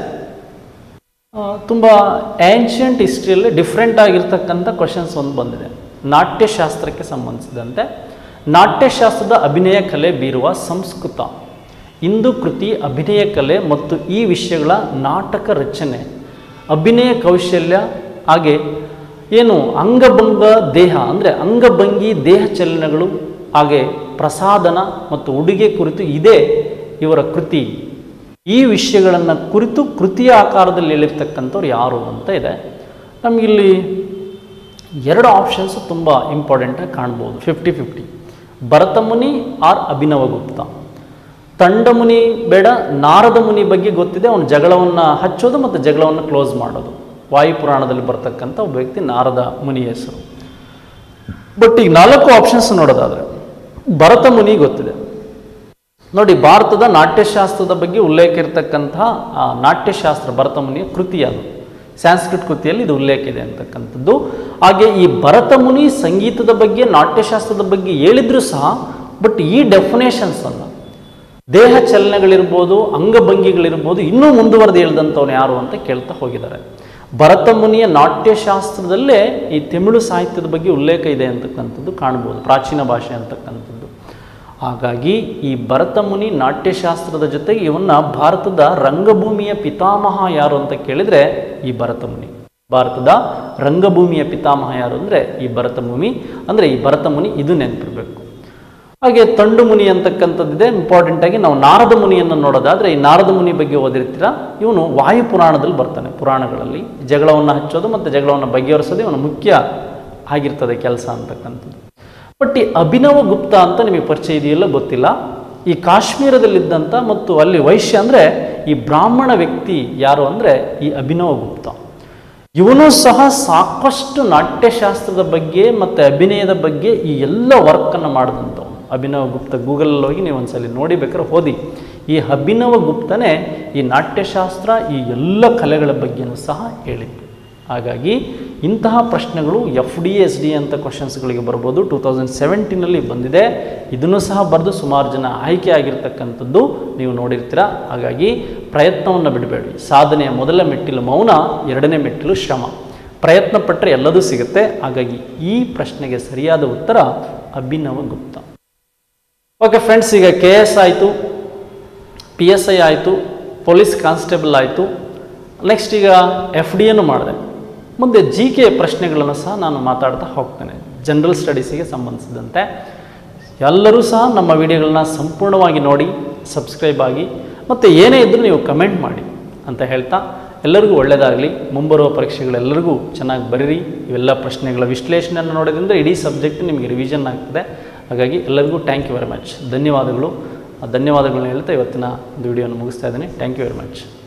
ತುಂಬ ಆ್ಯನ್ಷಿಯಂಟ್ ಹಿಸ್ಟ್ರಿಯಲ್ಲಿ ಡಿಫ್ರೆಂಟ್ ಆಗಿರ್ತಕ್ಕಂಥ ಕ್ವಶನ್ಸ್ ಒಂದು ಬಂದಿದೆ ನಾಟ್ಯಶಾಸ್ತ್ರಕ್ಕೆ ಸಂಬಂಧಿಸಿದಂತೆ ನಾಟ್ಯಶಾಸ್ತ್ರದ ಅಭಿನಯ ಕಲೆ ಬೀರುವ ಸಂಸ್ಕೃತ ಇಂದು ಕೃತಿ ಅಭಿನಯ ಕಲೆ ಮತ್ತು ಈ ವಿಷಯಗಳ ನಾಟಕ ರಚನೆ ಅಭಿನಯ ಕೌಶಲ್ಯ ಹಾಗೆ ಏನು ಅಂಗಭಂಗ ದೇಹ ಅಂದರೆ ಅಂಗಭಂಗಿ ದೇಹ ಚಲನೆಗಳು ಹಾಗೆ ಪ್ರಸಾದನ ಮತ್ತು ಉಡುಗೆ ಕುರಿತು ಇದೇ ಇವರ ಕೃತಿ ಈ ವಿಷಯಗಳನ್ನು ಕುರಿತು ಕೃತಿಯ ಆಕಾರದಲ್ಲಿ ಹೇಳಿರ್ತಕ್ಕಂಥವ್ರು ಯಾರು ಅಂತ ಇದೆ ನಮಗಿಲ್ಲಿ ಎರಡು ಆಪ್ಷನ್ಸು ತುಂಬ ಇಂಪಾರ್ಟೆಂಟಾಗಿ ಕಾಣ್ಬೋದು fifty fifty Bharatamuni or Abhinavagupta Tandamuni ಬೇಡ ನಾರದ ಮುನಿ ಬಗ್ಗೆ ಗೊತ್ತಿದೆ ಅವನು ಜಗಳವನ್ನು ಹಚ್ಚೋದು ಮತ್ತು ಜಗಳವನ್ನು ಕ್ಲೋಸ್ ಮಾಡೋದು ವಾಯುಪುರಾಣದಲ್ಲಿ ಬರ್ತಕ್ಕಂಥ ಒಬ್ಬ ವ್ಯಕ್ತಿ ನಾರದ ಮುನಿ ಹೆಸರು ಬಟ್ ಈಗ ನಾಲ್ಕು ಆಪ್ಷನ್ಸ್ ನೋಡೋದಾದರೆ ಭರತ ಮುನಿ ಗೊತ್ತಿದೆ ನೋಡಿ ಭಾರತದ ನಾಟ್ಯಶಾಸ್ತ್ರದ ಬಗ್ಗೆ ಉಲ್ಲೇಖ ಇರತಕ್ಕಂತಹ ಆ ನಾಟ್ಯಶಾಸ್ತ್ರ ಭರತ ಮುನಿಯ ಕೃತಿ ಅದು ಸ್ಯಾನ್ಸ್ಕ್ರಿಟ್ ಕೃತಿಯಲ್ಲಿ ಇದು ಉಲ್ಲೇಖ ಇದೆ ಅಂತಕ್ಕಂಥದ್ದು ಹಾಗೆ ಈ ಭರತ ಮುನಿ ಸಂಗೀತದ ಬಗ್ಗೆ ನಾಟ್ಯಶಾಸ್ತ್ರದ ಬಗ್ಗೆ ಹೇಳಿದ್ರು ಸಹ ಬಟ್ ಈ ಡೆಫಿನೇಷನ್ಸ್ ಅಲ್ಲ ದೇಹ ಚಲನೆಗಳಿರ್ಬೋದು ಅಂಗಭಂಗಿಗಳಿರ್ಬೋದು ಇನ್ನೂ ಮುಂದುವರೆದು ಹೇಳಿದಂಥವ್ನು ಯಾರು ಅಂತ ಕೇಳ್ತಾ ಹೋಗಿದ್ದಾರೆ ಭರತ ಮುನಿಯ ನಾಟ್ಯಶಾಸ್ತ್ರದಲ್ಲೇ ಈ ತಮಿಳು ಸಾಹಿತ್ಯದ ಬಗ್ಗೆ ಉಲ್ಲೇಖ ಇದೆ ಅಂತಕ್ಕಂಥದ್ದು ಕಾಣ್ಬೋದು ಪ್ರಾಚೀನ ಭಾಷೆ ಅಂತಕ್ಕಂಥದ್ದು ಹಾಗಾಗಿ ಈ ಭರತ ಮುನಿ ನಾಟ್ಯಶಾಸ್ತ್ರದ ಜೊತೆಗೆ ಇವನ್ನ ಭಾರತದ ರಂಗಭೂಮಿಯ ಪಿತಾಮಹ ಯಾರು ಅಂತ ಕೇಳಿದರೆ ಈ ಭರತ ಮುನಿ ಭಾರತದ ರಂಗಭೂಮಿಯ ಪಿತಾಮಹ ಯಾರು ಅಂದರೆ ಈ ಭರತ ಮುನಿ ಅಂದರೆ ಈ ಭರತ ಮುನಿ ಇದು ನೆನಪಿರಬೇಕು ಹಾಗೆ ತಂಡು ಮುನಿ ಅಂತಕ್ಕಂಥದ್ದಿದೆ ಇಂಪಾರ್ಟೆಂಟ್ ಆಗಿ ನಾವು ನಾರದ ಮುನಿಯನ್ನು ನೋಡೋದಾದ್ರೆ ಈ ನಾರದ ಮುನಿ ಬಗ್ಗೆ ಓದಿರ್ತೀರ ಇವನು ವಾಯು ಪುರಾಣದಲ್ಲಿ ಬರ್ತಾನೆ ಪುರಾಣಗಳಲ್ಲಿ ಜಗಳವನ್ನು ಹಚ್ಚೋದು ಮತ್ತು ಜಗಳವನ್ನು ಬಗೆಹರಿಸೋದು ಇವನು ಮುಖ್ಯ ಆಗಿರ್ತದೆ ಕೆಲಸ ಅಂತಕ್ಕಂಥದ್ದು ಬಟ್ ಈ ಅಭಿನವ ಗುಪ್ತ ಅಂತ ನಿಮಗೆ ಪರಿಚಯ ಇದೆಯಲ್ಲ ಗೊತ್ತಿಲ್ಲ ಈ ಕಾಶ್ಮೀರದಲ್ಲಿದ್ದಂಥ ಮತ್ತು ಅಲ್ಲಿ ವೈಶ್ಯ ಅಂದರೆ ಈ ಬ್ರಾಹ್ಮಣ ವ್ಯಕ್ತಿ ಯಾರು ಅಂದರೆ ಈ ಅಭಿನವ ಗುಪ್ತ ಇವನು ಸಹ ಸಾಕಷ್ಟು ನಾಟ್ಯಶಾಸ್ತ್ರದ ಬಗ್ಗೆ ಮತ್ತು ಅಭಿನಯದ ಬಗ್ಗೆ ಈ ಎಲ್ಲ ವರ್ಕನ್ನು ಮಾಡಿದಂಥವ್ನು ಅಭಿನವ್ ಗುಪ್ತ ಗೂಗಲಲ್ಲಿ ಹೋಗಿ ನೀವು ಒಂದ್ಸಲಿ ನೋಡಿ ಬೇಕಾದ್ರೆ ಓದಿ ಈ ಅಭಿನವ ಗುಪ್ತನೇ ಈ ನಾಟ್ಯಶಾಸ್ತ್ರ ಈ ಎಲ್ಲ ಕಲೆಗಳ ಬಗ್ಗೆನೂ ಸಹ ಹೇಳಿದ್ದು ಹಾಗಾಗಿ ಇಂತಹ ಪ್ರಶ್ನೆಗಳು ಎಫ್ ಡಿ ಎಸ್ ಡಿ ಅಂತ ಕ್ವಶನ್ಸ್ಗಳಿಗೆ ಬರ್ಬೋದು ಟೂ ತೌಸಂಡ್ ಸೆವೆಂಟೀನಲ್ಲಿ ಬಂದಿದೆ ಇದನ್ನು ಸಹ ಬರೆದು ಸುಮಾರು ಜನ ಆಯ್ಕೆ ಆಗಿರ್ತಕ್ಕಂಥದ್ದು ನೀವು ನೋಡಿರ್ತೀರ ಹಾಗಾಗಿ ಪ್ರಯತ್ನವನ್ನು ಬಿಡಬೇಡಿ ಸಾಧನೆಯ ಮೊದಲ ಮೆಟ್ಟಿಲು ಮೌನ ಎರಡನೇ ಮೆಟ್ಟಿಲು ಶ್ರಮ ಪ್ರಯತ್ನ ಪಟ್ಟರೆ ಎಲ್ಲದೂ ಸಿಗುತ್ತೆ ಹಾಗಾಗಿ ಈ ಪ್ರಶ್ನೆಗೆ ಸರಿಯಾದ ಉತ್ತರ ಅಭಿನವ ಗುಪ್ತ ಓಕೆ ಫ್ರೆಂಡ್ಸ್ ಈಗ ಕೆ ಎಸ್ ಆಯಿತು ಪಿ ಎಸ್ ಐ ಆಯಿತು ಪೊಲೀಸ್ ಕಾನ್ಸ್ಟೇಬಲ್ ಆಯಿತು ನೆಕ್ಸ್ಟ್ ಈಗ ಎಫ್ ಡಿ ಎನ್ನು ಮಾಡಿದೆ ಮುಂದೆ ಜಿ ಕೆ ಪ್ರಶ್ನೆಗಳನ್ನು ಸಹ ನಾನು ಮಾತಾಡ್ತಾ ಹೋಗ್ತೇನೆ ಜನರಲ್ ಸ್ಟಡೀಸಿಗೆ ಸಂಬಂಧಿಸಿದಂತೆ ಎಲ್ಲರೂ ಸಹ ನಮ್ಮ ವಿಡಿಯೋಗಳನ್ನ ಸಂಪೂರ್ಣವಾಗಿ ನೋಡಿ ಸಬ್ಸ್ಕ್ರೈಬ್ ಆಗಿ ಮತ್ತು ಏನೇ ಇದ್ದರೂ ನೀವು ಕಮೆಂಟ್ ಮಾಡಿ ಅಂತ ಹೇಳ್ತಾ ಎಲ್ಲರಿಗೂ ಒಳ್ಳೆಯದಾಗಲಿ ಮುಂಬರುವ ಪರೀಕ್ಷೆಗಳೆಲ್ಲರಿಗೂ ಚೆನ್ನಾಗಿ ಬರೀರಿ ಇವೆಲ್ಲ ಪ್ರಶ್ನೆಗಳ ವಿಶ್ಲೇಷಣೆಯನ್ನು ನೋಡೋದ್ರಿಂದ ಇಡೀ ಸಬ್ಜೆಕ್ಟ್ ನಿಮಗೆ ರಿವಿಷನ್ ಆಗ್ತದೆ ಹಾಗಾಗಿ ಎಲ್ಲರಿಗೂ ಥ್ಯಾಂಕ್ ಯು ವೆರಿ ಮಚ್ ಧನ್ಯವಾದಗಳು ಆ ಧನ್ಯವಾದಗಳನ್ನ ಹೇಳ್ತಾ ಇವತ್ತಿನ ಒಂದು ವಿಡಿಯೋನ ಮುಗಿಸ್ತಾ ಇದ್ದೀನಿ ಥ್ಯಾಂಕ್ ಯು ವೆರಿ ಮಚ್